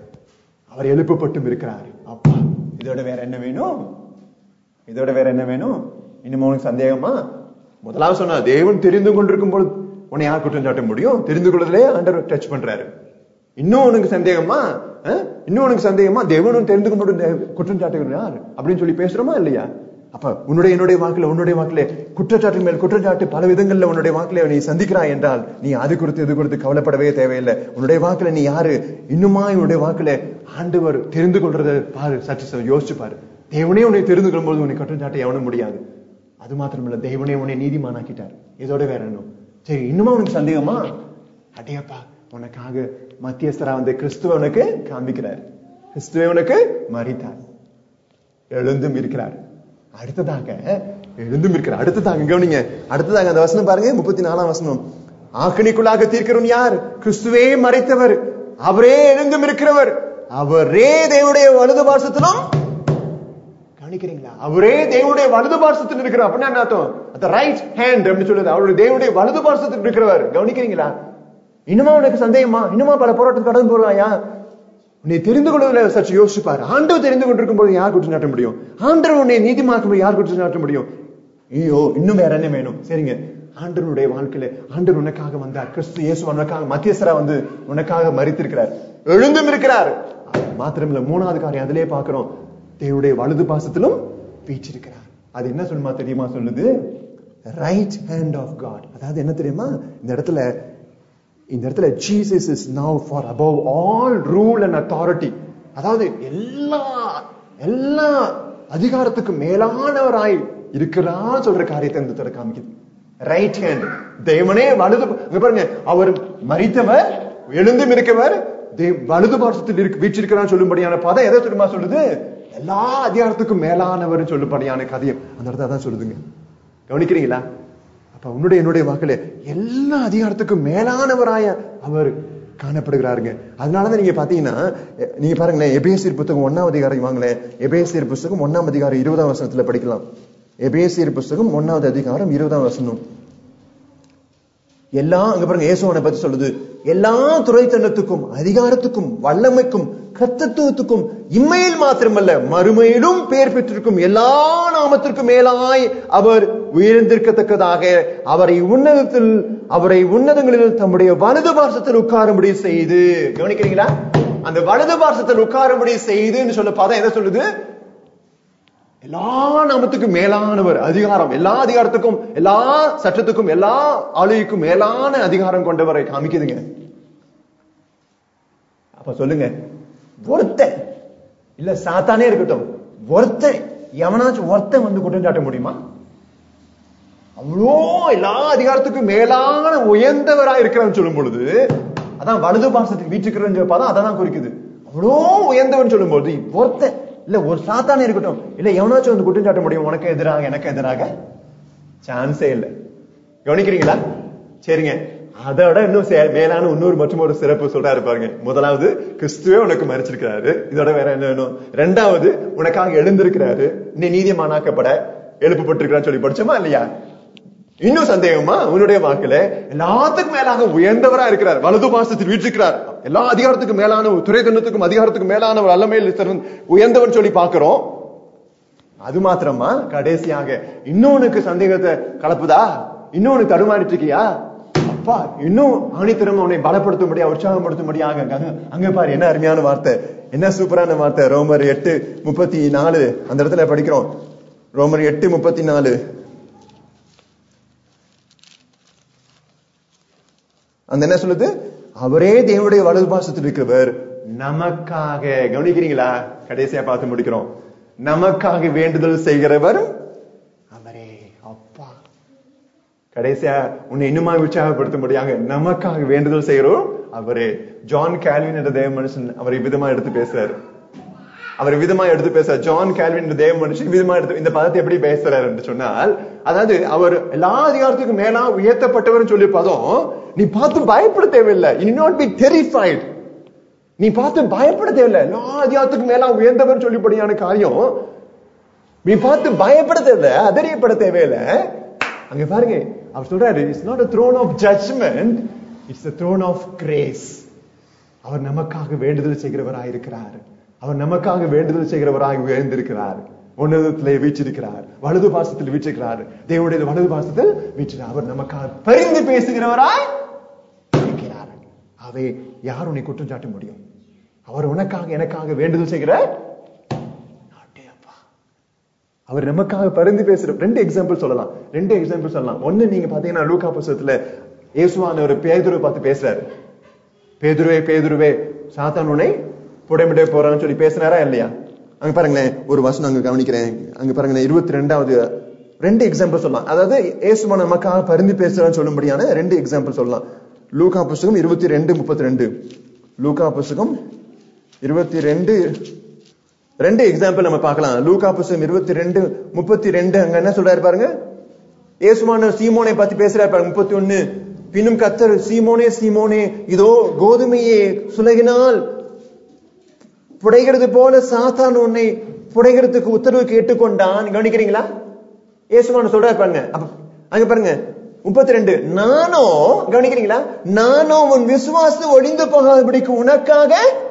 அவர் எழுப்பப்பட்டும் இருக்கிறார் அப்பா இதோட வேற என்ன வேணும் இதோட வேற என்ன வேணும் இன்னும் உனக்கு சந்தேகமா முதலாவது சொன்னா தேவன் தெரிந்து கொண்டிருக்கும் பொழுது உன்னை யார் குற்றம் சாட்ட முடியும் தெரிந்து கொள்வதிலே ஆண்டவர் டச் பண்றாரு இன்னும் உனக்கு சந்தேகமா அஹ்? இன்னும் உனக்கு சந்தேகமா தேவனும் தெரிந்து கொண்டு குற்றம் சாட்டுகிறார் யார் அப்படின்னு சொல்லி பேசுறோமா இல்லையா அப்ப உன்னுடைய என்னுடைய வாக்குல உன்னுடைய வாக்குல குற்றச்சாட்டு மேல் குற்றச்சாட்டு பல விதங்கள்ல உன்னுடைய வாக்குல நீ சந்திக்கிறாய் என்றால் நீ அது குறித்து இது குறித்து கவலைப்படவே தேவையில்லை உன்னுடைய வாக்குல நீ யாரு இன்னுமா உன்னுடைய வாக்குல ஆண்டவர் தெரிந்து கொள்றத பாரு சற்று ச- யோசிச்சு பாரு தேவனே உன்னை தெரிந்து கொள்ளும்போது உன்னை குற்றம் சாட்ட எவனும் முடியாது அது மாத்திரமல்ல தேவனே உன்னை நீதிமானாக்கிட்டார் இதோட வேற என்ன சரி இன்னுமா உனக்கு சந்தேகமா அடையப்பா உனக்காக மத்தியஸ்தரா வந்து கிறிஸ்துவ உனக்கு காண்பிக்கிறார் கிறிஸ்துவே உனக்கு மறித்தார் எழுந்தும் இருக்கிறார் அடுத்ததாக எழுந்தும் இருக்கிறார் அடுத்ததாக கவனிங்க அடுத்ததாக அந்த வசனம் பாருங்க முப்பத்தி நாலாம் வசனம் ஆக்கணிக்குள்ளாக தீர்க்கிறவன் யார் கிறிஸ்துவே மறைத்தவர் அவரே எழுந்தும் இருக்கிறவர் அவரே தேவனுடைய வலது பாசத்திலும் கவனிக்கிறீங்களா அவரே தேவனுடைய வலது பார்சத்தில் இருக்கிறார் அப்படின்னா என்ன அர்த்தம் அந்த ரைட் ஹேண்ட் அப்படின்னு சொல்லுது அவருடைய தேவனுடைய வலது பார்சத்தில் இருக்கிறவர் கவனிக்கிறீங்களா இன்னுமா உனக்கு சந்தேகமா இன்னுமா பல போராட்டம் கடந்து போறாயா உன்னை தெரிந்து கொள்வதில் சற்று யோசிப்பார் ஆண்டவர் தெரிந்து கொண்டிருக்கும் போது யார் குற்றம் சாட்ட முடியும் ஆண்டவர் உன்னை நீதிமாக்கும் யார் குற்றம் சாட்ட முடியும் ஐயோ இன்னும் வேற என்ன வேணும் சரிங்க ஆண்டவனுடைய வாழ்க்கையில ஆண்டவர் உனக்காக வந்தார் கிறிஸ்து இயேசு உனக்காக மத்தியஸ்தரா வந்து உனக்காக மறித்திருக்கிறார் எழுந்தும் இருக்கிறார் மாத்திரமில்ல மூணாவது காரியம் அதிலே பார்க்கிறோம் தேவனுடைய வலது பாசத்திலும் வீற்றிருக்கிறார் அது என்ன சொல்லுமா தெரியுமா சொல்லுது ரைட் ஹேண்ட் ஆஃப் காட் அதாவது என்ன தெரியுமா இந்த இடத்துல இந்த இடத்துல Jesus is now far above all rule and authority அதாவது எல்லா எல்லா அதிகாரத்துக்கு மேலானவராய் இருக்கிறார் சொல்ற காரியத்தை இந்த இடத்துல காமிக்குது ரைட் ஹேண்ட் தேவனே வலது இங்க பாருங்க அவர் மறித்தவர் எழுந்தும் இருக்கவர் தேவ- வலது பாசத்தில் இருக்கு வீற்றிருக்கிறான்னு சொல்லும்படியான பதம் எதை சொல்லுமா சொல்லுது எல்லா அதிகாரத்துக்கும் மேலானவர் சொல்லும்படியான கதையும் அந்த இடத்துல தான் சொல்லுதுங்க கவனிக்கிறீங்களா அப்ப உன்னுடைய என்னுடைய வாக்குல எல்லா அதிகாரத்துக்கும் மேலானவராய அவர் காணப்படுகிறாருங்க அதனாலதான் நீங்க பாத்தீங்கன்னா எ- நீங்க பாருங்களேன் எபேசியர் புத்தகம் ஒன்னாம் அதிகாரம் வாங்களேன் எபேசியர் புத்தகம் ஒன்னாம் அதிகாரம் இருபதாம் வசனத்துல படிக்கலாம் எபேசியர் புத்தகம் ஒன்னாவது அதிகாரம் இருபதாம் வசனம் எல்லா அங்க பாருங்க இயேசுவனை பத்தி சொல்லுது எல்லா துறைத்தனத்துக்கும் அதிகாரத்துக்கும் வல்லமைக்கும் கர்த்தத்துவத்துக்கும் இம்மையில் மாத்திரமல்ல மறுமையிலும் பெயர் பெற்றிருக்கும் எல்லா நாமத்திற்கும் மேலாய் அவர் உயர்ந்திருக்கத்தக்கதாக அவரை உன்னதத்தில் அவரை உன்னதங்களில் தம்முடைய வலது பாசத்தில் உட்காரும்படி செய்து கவனிக்கிறீங்களா அந்த வலது பாசத்தில் உட்காரும்படி செய்துன்னு சொல்ல பார்த்தா என்ன சொல்லுது எல்லா நாமத்துக்கும் மேலானவர் அதிகாரம் எல்லா அதிகாரத்துக்கும் எல்லா சட்டத்துக்கும் எல்லா ஆளுகைக்கும் மேலான அதிகாரம் கொண்டவரை காமிக்குதுங்க அப்ப சொல்லுங்க ஒருத்தன் இல்ல சாத்தானே இருக்கட்டும் ஒருத்தன் எவனாச்சும் ஒருத்தன் வந்து குற்றம் சாட்ட முடியுமா அவ்வளோ எல்லா அதிகாரத்துக்கும் மேலான உயர்ந்தவரா இருக்கிறான்னு சொல்லும் பொழுது அதான் வலது பாசத்துக்கு வீட்டுக்கிறன்னு பதம் அதான் குறிக்குது அவ்வளோ உயர்ந்தவன் சொல்லும்போது ஒருத்தன் இல்ல ஒரு சாத்தானே இருக்கட்டும் இல்ல எவனாச்சும் வந்து குற்றம் சாட்ட முடியும் உனக்கு எதிராக எனக்கு எதிராக சான்ஸே இல்லை கவனிக்கிறீங்களா சரிங்க அதோட இன்னும் சே- மேலான இன்னொரு மற்றும் ஒரு சிறப்பு சொல்றாரு பாருங்க முதலாவது கிறிஸ்துவே உனக்கு மறிச்சிருக்கிறாரு இதோட வேற என்ன வேணும் ரெண்டாவது உனக்காக எழுந்திருக்கிறாரு நீ நீதிமானாக்கப்பட எழுப்பப்பட்டிருக்கிறான்னு சொல்லி படிச்சோமா இல்லையா இன்னும் சந்தேகமா உன்னுடைய வாக்குல எல்லாத்துக்கும் மேலாக உயர்ந்தவரா இருக்கிறார் வலது பாசத்தில் வீற்றிருக்கிறார் எல்லா அதிகாரத்துக்கும் மேலான துறை தன்னத்துக்கும் அதிகாரத்துக்கும் மேலான ஒரு அல்லமையில் சிறந்த- உயர்ந்தவன் சொல்லி பார்க்கிறோம் அது மாத்திரமா கடைசியாக இன்னொன்னுக்கு சந்தேகத்தை கலப்புதா இன்னொன்னு தடுமாறிட்டு இருக்கியா அப்பா இன்னும் ஆணித்தரம் அவனை பலப்படுத்தும்படியா உற்சாகப்படுத்தும்படியாக அங்க அங்க பாரு என்ன அருமையான வார்த்தை என்ன சூப்பரான வார்த்தை ரோமர் எட்டு முப்பத்தி நாலு அந்த இடத்துல படிக்கிறோம் ரோமர் எட்டு முப்பத்தி நாலு அந்த என்ன சொல்லுது அவரே தேவனுடைய வலது பாசத்தில் இருக்கிறவர் நமக்காக கவனிக்கிறீங்களா கடைசியா பார்த்து முடிக்கிறோம் நமக்காக வேண்டுதல் செய்கிறவர் அவரே அப்பா கடைசியா உன்னை இன்னுமா உற்சாகப்படுத்தும்படியாக நமக்காக வேண்டுதல் செய்கிறோம் அவரே ஜான் கால்வின் என்ற தேவ மனுஷன் அவரை விதமா எடுத்து பேசுறாரு அவர் விதமா எடுத்து பேசுறார் ஜான் கால்வின் என்ற தேவ மனுஷன் விதமா எடுத்து இந்த பதத்தை எப்படி பேசுறாரு என்று சொன்னால் அதாவது அவர் எல்லா அதிகாரத்துக்கும் மேலா உயர்த்தப்பட்டவர் சொல்லி பதம் நீ பார்த்து பயப்பட தேவையில்லை you need not be terrified நீ பார்த்து பயப்பட தேவையில்லை எல்லா அதிகாரத்துக்கும் மேலா உயர்ந்தவர் சொல்லிப்படியான காரியம் நீ பார்த்து பயப்பட தேவையில்லை அதரியப்பட தேவையில்லை அங்க பாருங்க அவர் சொல்றாரு it's not a throne of judgment it's a throne of grace அவர் நமக்காக வேண்டுதல் செய்கிறவராய் இருக்கிறார் அவர் நமக்காக வேண்டுதல் செய்கிறவராய் உயர்ந்திருக்கிறார் உன்னதத்திலே வீச்சிருக்கிறார் வலது பாசத்தில் வீச்சிருக்கிறார் தேவனுடைய வலது பாசத்தில் வீச்சிருக்கிறார் அவர் நமக்காக பரிந்து பேசுகிறவராய் இருக்கிறார் அவை யார் உன்னை குற்றம் சாட்ட முடியும் அவர் உனக்காக எனக்காக வேண்டுதல் செய்கிற அப்பா அவர் நமக்காக பரிந்து பேசுற ரெண்டு எக்ஸாம்பிள் சொல்லலாம் ரெண்டு எக்ஸாம்பிள் சொல்லலாம் ஒண்ணு நீங்க பாத்தீங்கன்னா லூக்கா புஸ்தகத்துல இயேசுவான ஒரு பேதுருவை பார்த்து பேசுறாரு பேதுருவே பேதுருவே சாத்தான் உன்னை புடமிட போறான்னு சொல்லி பேசினாரா இல்லையா அங்க பாருங்களேன் ஒரு வசனம் அங்க கவனிக்கிறேன் அங்க பாருங்களேன் இருபத்தி ரெண்டாவது ரெண்டு எக்ஸாம்பிள் சொல்லலாம் அதாவது இயேசுவான நமக்காக பரிந்து பேசுறான்னு சொல்லும்படியான ரெண்டு எக்ஸாம்பிள் சொல்லலாம் லூக்கா புஸ்தகம் இருபத்தி ரெண்டு முப்பத்தி ரெண்டு லூக்கா புஸ்தகம் இருபத்தி ரெண்டு ரெண்டு எக்ஸாம்பிள் நம்ம பார்க்கலாம் லூக்கா புஸ்தகம் இருபத்தி ரெண்டு முப்பத்தி ரெண்டு அங்க என்ன சொல்றாரு பாருங்க இயேசுமான சீமோனை பத்தி பேசுறாரு பாருங்க முப்பத்தி ஒண்ணு பின்னும் கத்தர் சீமோனே சீமோனே இதோ கோதுமையே சுலகினால் புடைகிறது போல சாத்தான் உன்னை புடைகிறதுக்கு உத்தரவு கேட்டுக்கொண்டான் கவனிக்கிறீங்களா இயேசுமான சொல்றாரு பாருங்க அப்ப அங்க பாருங்க முப்பத்தி ரெண்டு நானோ கவனிக்கிறீங்களா நானோ உன் விசுவாசம் ஒளிந்து போகாதபடிக்கு உனக்காக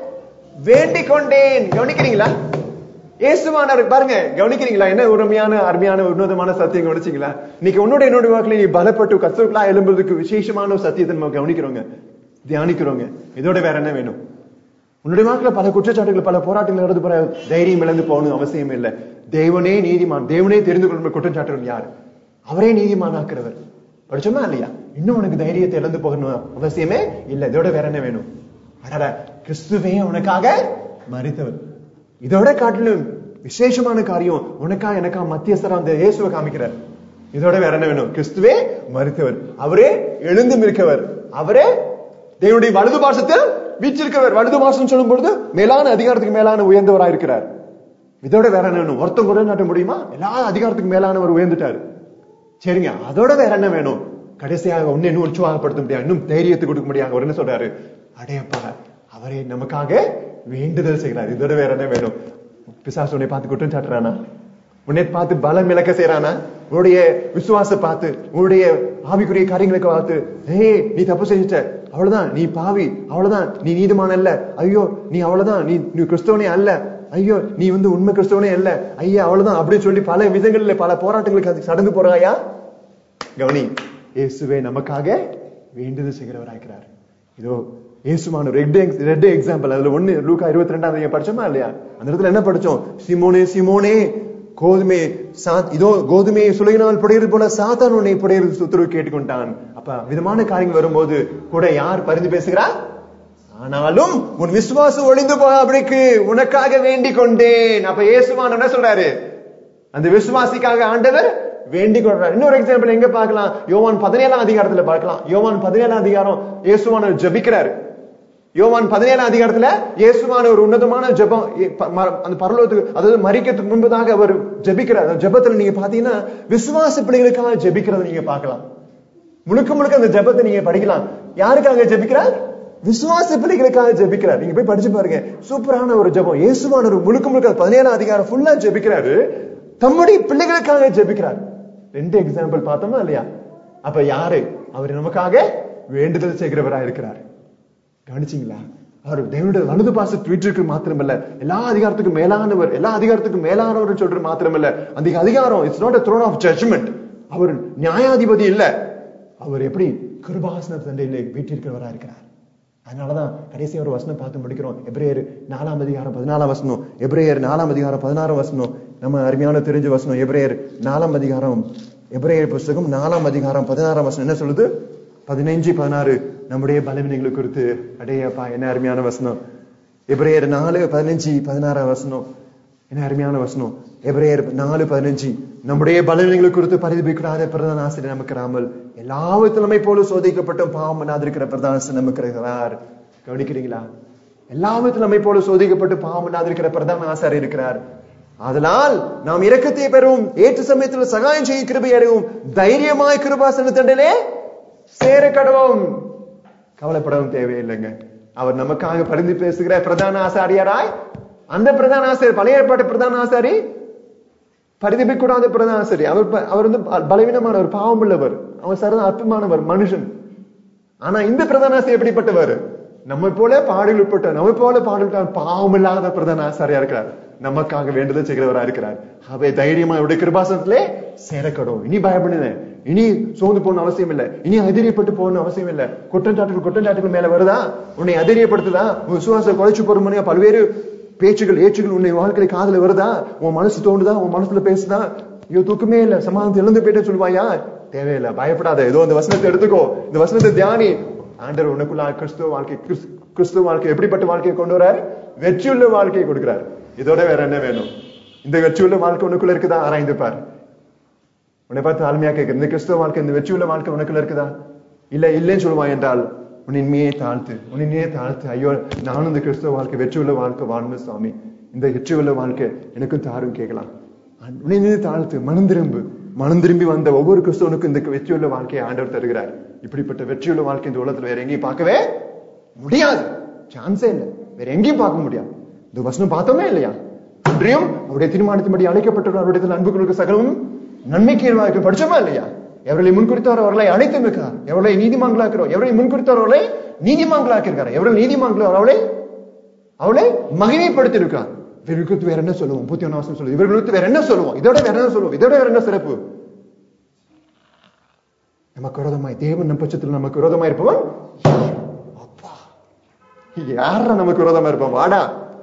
வேண்டிக் கொண்டேன் கவனிக்கிறீங்களா இயேசுவானார் பாருங்க கவனிக்கிறீங்களா என்ன உரிமையான அருமையான உன்னதமான சத்தியம் கவனிச்சீங்களா இன்னைக்கு உன்னோட என்னோட வாக்குல நீ பலப்பட்டு கத்துக்களா எழும்புறதுக்கு விசேஷமான ஒரு சத்தியத்தை நம்ம கவனிக்கிறோங்க தியானிக்கிறோங்க இதோட வேற என்ன வேணும் உன்னுடைய வாக்குல பல குற்றச்சாட்டுகள் பல போராட்டங்கள் நடந்து போற தைரியம் இழந்து போகணும் அவசியம் இல்லை தேவனே நீதிமான் தேவனே தெரிந்து கொள்ளும் குற்றச்சாட்டுகள் யார் அவரே நீதிமானாக்குறவர் படிச்சோமா இல்லையா இன்னும் உனக்கு தைரியத்தை இழந்து போகணும் அவசியமே இல்ல இதோட வேற என்ன வேணும் அடடா கிறிஸ்துவே உனக்காக மறித்தவர் இதோட காட்டிலும் விசேஷமான காரியம் உனக்கா எனக்கா மத்தியஸ்தரா அந்த இயேசுவை காமிக்கிறார் இதோட வேற என்ன வேணும் கிறிஸ்துவே மறித்தவர் அவரே எழுந்தும் இருக்கவர் அவரே தேவனுடைய வலது பாசத்தில் வீச்சிருக்கவர் வலது பாசம் சொல்லும் பொழுது மேலான அதிகாரத்துக்கு மேலான உயர்ந்தவராக இருக்கிறார் இதோட வேற என்ன வேணும் ஒருத்தம் குறை நாட்ட முடியுமா எல்லா அதிகாரத்துக்கு மேலானவர் உயர்ந்துட்டாரு சரிங்க அதோட வேற என்ன வேணும் கடைசியாக ஒன்னு இன்னும் உற்சாகப்படுத்த முடியாது இன்னும் தைரியத்தை கொடுக்க முடியாது அவர் என்ன சொல்றாரு அடையப்பா அவரே நமக்காக வேண்டுதல் செய்கிறார் இதோட வேற என்ன வேணும் பிசாசு உன்னை பார்த்து குற்றம் சாட்டுறானா உன்னை பார்த்து பலம் இழக்க செய்யறானா உன்னுடைய விசுவாச பார்த்து உன்னுடைய ஆவிக்குரிய காரியங்களுக்கு பார்த்து ஏய் நீ தப்பு செஞ்சுட்ட அவ்வளவுதான் நீ பாவி அவ்வளவுதான் நீ நீதிமான அல்ல ஐயோ நீ அவ்வளவுதான் நீ நீ கிறிஸ்தவனே அல்ல ஐயோ நீ வந்து உண்மை கிறிஸ்தவனே அல்ல ஐயா அவ்வளவுதான் அப்படின்னு சொல்லி பல விதங்கள்ல பல போராட்டங்களுக்கு அது கடந்து போறாயா கவனி இயேசுவே நமக்காக வேண்டுதல் செய்கிறவராயிருக்கிறார் இதோ இயேசுமான ரெட் ரெட் எக்ஸாம்பிள் அதுல ஒண்ணு லூக்கா இருபத்தி ரெண்டாம் நீங்க படிச்சோமா இல்லையா அந்த இடத்துல என்ன படிச்சோம் சிமோனே சிமோனே கோதுமை சா இதோ கோதுமையை சுலையினால் புடையிறது போல சாத்தான் உன்னை புடையிறது சுத்தரவு கேட்டுக்கொண்டான் அப்ப விதமான காரியங்கள் வரும்போது கூட யார் பரிந்து பேசுகிறா ஆனாலும் உன் விசுவாசம் ஒளிந்து போகாபடிக்கு உனக்காக வேண்டிக் கொண்டேன் அப்ப இயேசுவான் என்ன சொல்றாரு அந்த விசுவாசிக்காக ஆண்டவர் வேண்டிக் கொள்றார் இன்னொரு எக்ஸாம்பிள் எங்க பார்க்கலாம் யோவான் பதினேழாம் அதிகாரத்துல பார்க்கலாம் யோவான் பதினேழாம் அதிகாரம் இயேசுவான ஜபிக்கிறார் யோவான் பதினேழாம் அதிகாரத்துல இயேசுவான ஒரு உன்னதமான ஜபம் அந்த பரலோகத்துக்கு அதாவது மறிக்கிறதுக்கு முன்பதாக அவர் ஜபிக்கிறார் அந்த ஜபத்துல நீங்க பாத்தீங்கன்னா விசுவாச பிள்ளைகளுக்காக ஜபிக்கிறத நீங்க பார்க்கலாம் முழுக்க முழுக்க அந்த ஜபத்தை நீங்க படிக்கலாம் யாருக்காக ஜபிக்கிறார் விசுவாச பிள்ளைகளுக்காக ஜபிக்கிறார் நீங்க போய் படிச்சு பாருங்க சூப்பரான ஒரு ஜபம் இயேசுவான ஒரு முழுக்க முழுக்க பதினேழாம் அதிகாரம் ஃபுல்லா ஜபிக்கிறாரு தம்முடைய பிள்ளைகளுக்காக ஜபிக்கிறார் ரெண்டு எக்ஸாம்பிள் பார்த்தோமா இல்லையா அப்ப யாரு அவர் நமக்காக வேண்டுதல் செய்கிறவரா இருக்கிறார் கவனிச்சீங்களா அவர் தேவனுடைய வலது பாச ட்வீட்டருக்கு மாத்திரமல்ல எல்லா அதிகாரத்துக்கும் மேலானவர் எல்லா அதிகாரத்துக்கும் மேலானவர் சொல்ற மாத்திரமல்ல அந்த அதிகாரம் it's not throne of judgment அவர் நியாயாதிபதி இல்ல அவர் எப்படி கிருபாசன தண்டையிலே வீட்டிற்கிறவரா இருக்கிறார் அதனாலதான் கடைசி ஒரு வசனம் பார்த்து முடிக்கிறோம் எப்ரேயர் நாலாம் அதிகாரம் பதினாலாம் வசனம் எப்ரேயர் நாலாம் அதிகாரம் பதினாறாம் வசனம் நம்ம அருமையான தெரிஞ்ச வசனம் எப்ரேயர் நாலாம் அதிகாரம் எப்ரேயர் புஸ்தகம் நாலாம் அதிகாரம் பதினாறாம் வசனம் என்ன சொல்லுது பதினைஞ்சு பதினாறு நம்முடைய பலவீனங்களை குறித்து அடையப்பா என்ன அருமையான வசனம் எப்ரேயர் நாலு பதினஞ்சு பதினாறாம் வசனம் என்ன அருமையான வசனம் எபிரேயர் நாலு பதினஞ்சு நம்முடைய பலவீனங்களை குறித்து பரிதபிக்கூடாத பிரதான ஆசிரியர் நமக்கு ராமல் எல்லா விதத்திலுமே போல சோதிக்கப்பட்டும் பாவம் பண்ணாதிருக்கிற பிரதான ஆசிரியர் நமக்கு இருக்கிறார் கவனிக்கிறீங்களா எல்லா விதத்திலுமே போல சோதிக்கப்பட்டு பாவம் பண்ணாதிருக்கிற பிரதான ஆசாரியர் இருக்கிறார் அதனால் நாம் இரக்கத்தை பெறும் ஏற்ற சமயத்தில் சகாயம் செய்ய கிருபை அடைவும் தைரியமாய் கிருபாசன தண்டலே சேர கடவும் கவலைப்படவும் தேவையில்லைங்க அவர் நமக்காக பரிந்து பேசுகிற பிரதான ஆசாரியாராய் அந்த பிரதான ஆசிரியர் பழைய ஏற்பாட்டு பிரதான ஆசாரி பரிதபிக்கூடாத பிரதான ஆசிரியர் அவர் ப- அவர் வந்து ப- பலவீனமானவர் பாவம் உள்ளவர் அவர் சரத அற்பமானவர் மனுஷன் ஆனா இந்த பிரதான ஆசிரியர் எப்படிப்பட்டவர் நம்ம போல பாடல் உட்பட்ட நம்ம போல பாடல் பாவம் இல்லாத பிரதான ஆசாரியா இருக்கிறார் நமக்காக வேண்டுதல் செய்கிறவரா இருக்கிறார் அவை தைரியமா அவருடைய கிருபாசனத்திலே சேரக்கடும் இனி பயப்படுங்க இனி சோர்ந்து போகணும் அவசியம் இல்ல இனி அதிரியப்பட்டு போகணும் அவசியம் இல்ல குற்றச்சாட்டுகள் குற்றச்சாட்டுகள் மேல வருதா உன்னை அதிரியப்படுத்துதா உன் விசுவாச குறைச்சு போற பல்வேறு பேச்சுகள் ஏச்சுகள் உன்னை வாழ்க்கையில காதுல வருதா உன் மனசு தோணுதா உன் மனசுல பேசுதா ஐயோ தூக்கமே இல்ல சமாதானத்தை இழந்து போயிட்டு சொல்லுவாயா தேவையில்லை பயப்படாத ஏதோ இந்த வசனத்தை எடுத்துக்கோ இந்த வசனத்தை தியானி ஆண்டவர் உனக்குள்ள கிறிஸ்துவ வாழ்க்கை கிறிஸ்- கிறிஸ்துவ வாழ்க்கை எப்படிப்பட்ட வாழ்க்கையை கொண்டு வராரு வெற்றியுள்ள வாழ்க்கையை கொடுக்கிறார் இதோட வேற என்ன வேணும் இந்த வெற்றியுள்ள வாழ்க்கை உனக்குள்ள இருக்குதா ஆராய்ந்து பார் உன்னை பார்த்து தாழ்மையா கேட்கிறேன் இந்த கிறிஸ்துவ வாழ்க்கை இந்த வெற்றியுள்ள வாழ்க்கை உனக்குள்ள இருக்குதா இல்ல இல்லைன்னு சொல்லுவான் என்றால் உன்னின்மையே தாழ்த்து உன்னின்மையே தாழ்த்து ஐயோ நானும் இந்த கிறிஸ்துவ வாழ்க்கை வெற்றியுள்ள வாழ்க்கை வாழணும் சுவாமி இந்த வெற்றியுள்ள வாழ்க்கை எனக்கும் தாரும் கேட்கலாம் உன்னின்மையே தாழ்த்து மனம் திரும்பு மனம் திரும்பி வந்த ஒவ்வொரு கிறிஸ்தவனுக்கும் இந்த வெற்றியுள்ள வாழ்க்கையை ஆண்டவர் தருகிறார் இப்படிப்பட்ட வெற்றியுள்ள வாழ்க்கை இந்த உலகத்துல வேற எங்கேயும் பார்க்கவே முடியாது சான்ஸே இல்லை வேற எங்கேயும் பார்க்க முடியாது இந்த வசனம் பார்த்தோமே இல்லையா அன்றையும் அவருடைய தீர்மானத்தின்படி அழைக்கப்பட்டவர்கள் அவருடைய அன்புகளுக்கு சகலமும் நன்மைக்கு ஏதுவாக படிச்சோமா இல்லையா எவர்களை முன்குறித்தார் அவர்களை அழைத்து இருக்கிறார் எவர்களை நீதிமான்களாக்கிறோம் எவரை முன்குறித்தார் அவர்களை நீதிமான்களாக்கியிருக்கார் எவர்கள் நீதிமான்களோ அவளை அவளை மகிமைப்படுத்தி இருக்கார் இவர்கள் குறித்து வேற என்ன சொல்லுவோம் முப்பத்தி ஒண்ணு வருஷம் சொல்லுவோம் இவர்கள் குறித்து வேற என்ன சொல்லுவோம் இதோட வேற என்ன சொல்லுவோம் இதோட வேற என்ன சிறப்பு நமக்கு விரோதமாய் தேவன் நம் பட்சத்தில் நமக்கு விரோதமாய் இருப்பவன் அப்பா யாரா நமக்கு விரோதமா இருப்பான் வாடா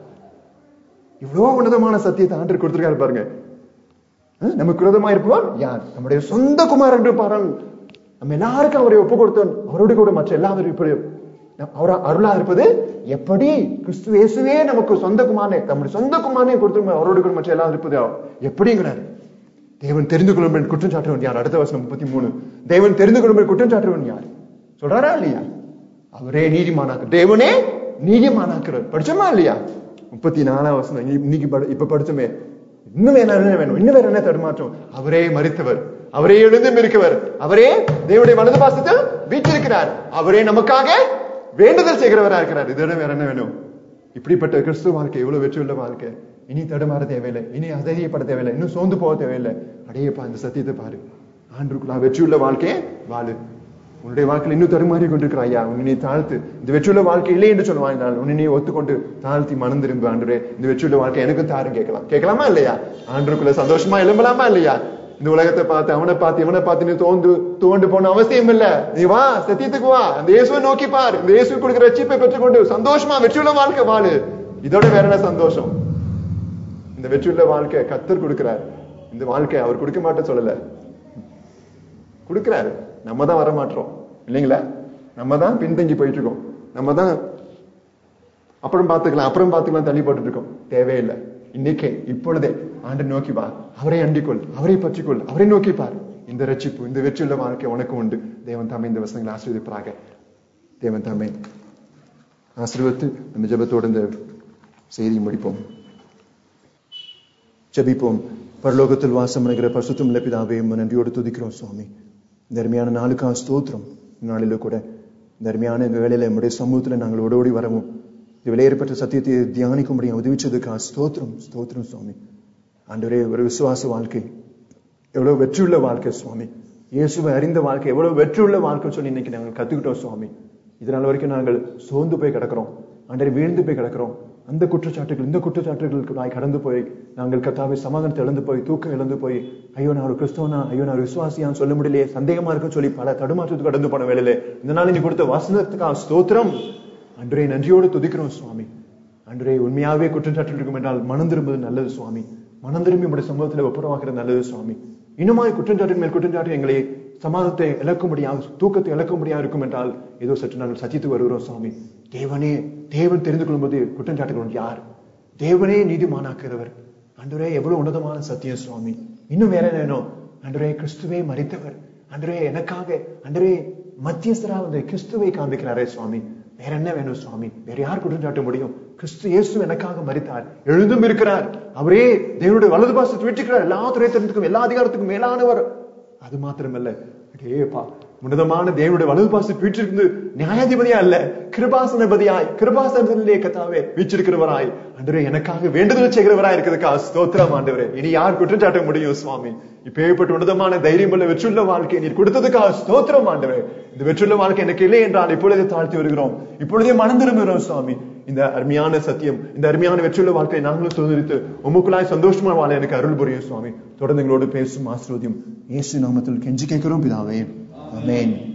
இவ்வளவு உன்னதமான சத்தியத்தை ஆண்டு கொடுத்திருக்காரு பாருங்க அஹ், நமக்கு விரோதமா இருப்பவன் யார் நம்முடைய சொந்த குமாரன் என்று பாருங்கள் நம்ம எல்லாருக்கும் அவரை ஒப்பு கொடுத்தோம் அவரோடு கூட மற்ற எல்லாரும் இப்படி அவர் அருளா இருப்பது எப்படி கிறிஸ்து இயேசுவே நமக்கு சொந்த குமாரனே நம்முடைய சொந்த குமாரனே கொடுத்து அவரோடு கூட மற்ற எல்லாம் இருப்பது எப்படிங்கிறாரு தேவன் தெரிந்து கொள்ளும் குற்றம் சாட்டுவன் யார் அடுத்த வருஷம் முப்பத்தி மூணு தேவன் தெரிந்து கொள்ளும் குற்றம் சாட்டுவன் யார் சொல்றாரா இல்லையா அவரே நீதிமானாக்கு தேவனே நீதிமானாக்குறார் படிச்சோமா இல்லையா முப்பத்தி நாலாம் வசனம் இ- இன்னைக்கு படி- இப்ப படிச்சோமே இன்னும் வேற என்ன வேணும் இன்னும் வேற என்ன தடுமாற்றம் அவரே மறித்தவர் அவரே எழுந்தும் இருக்கவர் அவரே தேவனுடைய வலது பாசத்தில் வீற்றிருக்கிறார் அவரே நமக்காக வேண்டுதல் செய்கிறவரா இருக்கிறார் இதோட வேற என்ன வேணும் இப்படிப்பட்ட கிறிஸ்துவ வாழ்க்கை எவ்வளவு வெற்றியுள்ள வாழ்க்கை இனி தடுமாற தேவையில்லை இனி அதைரியப்பட தேவையில்லை இன்னும் சோர்ந்து போக தேவையில்லை அடையப்பா இந்த சத்தியத்தை பாரு ஆண்டுக்குள்ள வெற்றியுள்ள வாழ்க்கையை வாழு உன்னுடைய வாழ்க்கையில் இன்னும் தடுமாறி கொண்டிருக்கிற ஐயா உன்னை நீ தாழ்த்து இந்த வெற்றியுள்ள வாழ்க்கை இல்லை என்று சொல்லுவாங்க நான் உன்னை நீ ஒத்துக்கொண்டு தாழ்த்தி மனம் திரும்பு ஆண்டுரே இந்த வெற்றியுள்ள வாழ்க்கை எனக்கும் தாரும் கேட்கலாம் கேட்கலாமா இல்லையா ஆண்டுக்குள்ள சந்தோஷமா எழும்பலாமா இல்லையா இந்த உலகத்தை பார்த்து அவனை பார்த்து இவனை பார்த்து நீ தோந்து தோண்டு போன அவசியம் இல்ல நீ வா சத்தியத்துக்கு வா அந்த இயேசுவை நோக்கி பார் இந்த இயேசு கொடுக்கிற ரட்சிப்பை பெற்றுக்கொண்டு சந்தோஷமா வெற்றியுள்ள வாழ்க்கை வாழு இதோட வேற என்ன சந்தோஷம் இந்த வெற்றியுள்ள வாழ்க்கை கத்தர் கொடுக்கிறார் இந்த வாழ்க்கை அவர் கொடுக்க மாட்டேன்னு சொல்லல கொடுக்கிறாரு நம்ம தான் வர மாட்டோம் இல்லைங்களா நம்ம தான் பின்தங்கி போயிட்டு இருக்கோம் நம்ம தான் அப்புறம் பார்த்துக்கலாம் அப்புறம் பார்த்துக்கலாம் தள்ளி போட்டுட்டு இருக்கோம் தேவையில்லை இன்னைக்கே இப்பொழுதே ஆண்டு நோக்கி வா அவரை அண்டிக்கொள் அவரை பற்றிக்கொள் அவரை நோக்கி பார் இந்த ரட்சிப்பு இந்த வெற்றியுள்ள வாழ்க்கை உனக்கு உண்டு தேவன் தாமே இந்த வசனங்களை ஆசீர்வதிப்பாராக தேவன் தாமே ஆசீர்வத்து நம்ம ஜெபத்தோடு இந்த செய்தி முடிப்போம் ஜெபிப்போம் பரலோகத்தில் வாசம் பண்ணுகிற பரிசுத்தம் உள்ள பிதாவே உம்மை நன்றியோடு துதிக்கிறோம் சுவாமி இந்த அருமையான நாளுக்காக ஸ்தோத்திரம் இந்த நாளில கூட இந்த அருமையான இந்த வேளையில நம்முடைய சமூகத்துல நாங்கள் ஓடோடி வரவும் இந்த விலையேறப்பட்ட சத்தியத்தை தியானிக்கும்படி உதவிச்சதுக்காக ஸ்தோத்திரம் ஸ்தோத்திரம் சுவாமி ஆண்டவரே ஒரு விசுவாச வாழ்க்கை எவ்வளவு வெற்றியுள்ள வாழ்க்கை சுவாமி இயேசுவை அறிந்த வாழ்க்கை எவ்வளவு வெற்றியுள்ள வாழ்க்கை சொல்லி இன்னைக்கு நாங்கள் கத்துக்கிட்டோம் சுவாமி இதனால் வரைக்கும் நாங்கள் சோர்ந்து போய் கிடக்கிறோம் ஆண்டரை வீழ்ந்து போய் கிடக்கிறோம் அந்த குற்றச்சாட்டுகள் இந்த குற்றச்சாட்டுகளுக்கு நான் கடந்து போய் நாங்கள் கத்தாவை சமாதானத்தை இழந்து போய் தூக்கம் இழந்து போய் ஐயோ நான் ஒரு கிறிஸ்தவனா ஐயோ நான் ஒரு விசுவாசியான்னு சொல்ல முடியலையே சந்தேகமா இருக்குன்னு சொல்லி பல தடுமாற்றத்துக்கு கடந்து போன வேலையில இந்த நாள் நீ கொடுத்த வசனத்துக்காக ஸ்தோத்திரம் அன்றே நன்றியோடு துதிக்கிறோம் சுவாமி அன்றே உண்மையாவே குற்றச்சாட்டு இருக்கும் என்றால் மனம் திரும்புவது நல்லது சுவாமி மனம் திரும்பி உடைய சமூகத்தில் ஒப்புரவாக்குறது நல்லது சுவாமி இன்னுமாய் குற்றச்சாட்டின் மேல் குற்றச்சாட்டு எங்களை சமாதத்தை இழக்க முடியாது தூக்கத்தை இழக்க முடியாது இருக்கும் என்றால் ஏதோ சற்று நாங்கள் சச்சித்து வருகிறோம் சுவாமி தேவனே தேவன் தெரிந்து கொள்ளும்போது குற்றஞ்சாட்டுகிறோம் யார் தேவனே நீதிமானாக்குகிறவர் அன்றுரே எவ்வளவு உன்னதமான சத்தியம் சுவாமி இன்னும் வேற என்ன வேணும் அன்றுரே கிறிஸ்துவே மறித்தவர் அன்றுரே எனக்காக அன்றுரே மத்தியஸ்தரா வந்து கிறிஸ்துவை காண்பிக்கிறாரே சுவாமி வேற என்ன வேணும் சுவாமி வேற யார் குற்றம் சாட்ட முடியும் கிறிஸ்து இயேசு எனக்காக மறித்தார் எழுந்தும் இருக்கிறார் அவரே தேவனுடைய வலது பாசத்தை வெற்றிக்கிறார் எல்லா துறைத்தனத்துக்கும் எல்லா அதிகாரத்துக்கும் மேலானவர் அது மாத்திரமல்ல அடேப்பா உன்னதமான தேவனுடைய வலது பாசத்தை வீற்றிருந்து நியாயாதிபதியா அல்ல கிருபாசனபதியாய் கிருபாசனத்திலே கத்தாவே வீச்சிருக்கிறவராய் அன்றே எனக்காக வேண்டுதல் செய்கிறவராய் இருக்கிறதுக்கா ஸ்தோத்திரம் ஆண்டவரே இனி யார் குற்றம் சாட்ட முடியும் சுவாமி இப்ப ஏற்பட்ட உன்னதமான தைரியம் உள்ள வெற்றுள்ள வாழ்க்கை நீர் கொடுத்ததுக்காக ஸ்தோத்திரம் ஆண்டவரே இந்த வெற்றுள்ள வாழ்க்கை எனக்கு இல்லை என்றால் இப்பொழுதே தாழ்த்தி வருகிறோம் இப்பொழுதே மனம் திரும்புகிறோம் சுவாமி இந்த அருமையான சத்தியம் இந்த அருமையான வெற்றுள்ள வாழ்க்கையை நாங்களும் சுதந்திரித்து உமக்குள்ளாய் சந்தோஷமா வாழ எனக்கு அருள் புரியும் சுவாமி தொடர்ந்து எங்களோடு பேசும் ஆசிரோதியம் இயேசு நாமத்தில் கெஞ்சி கேட்கிறோம் பிதாவே ஆமென்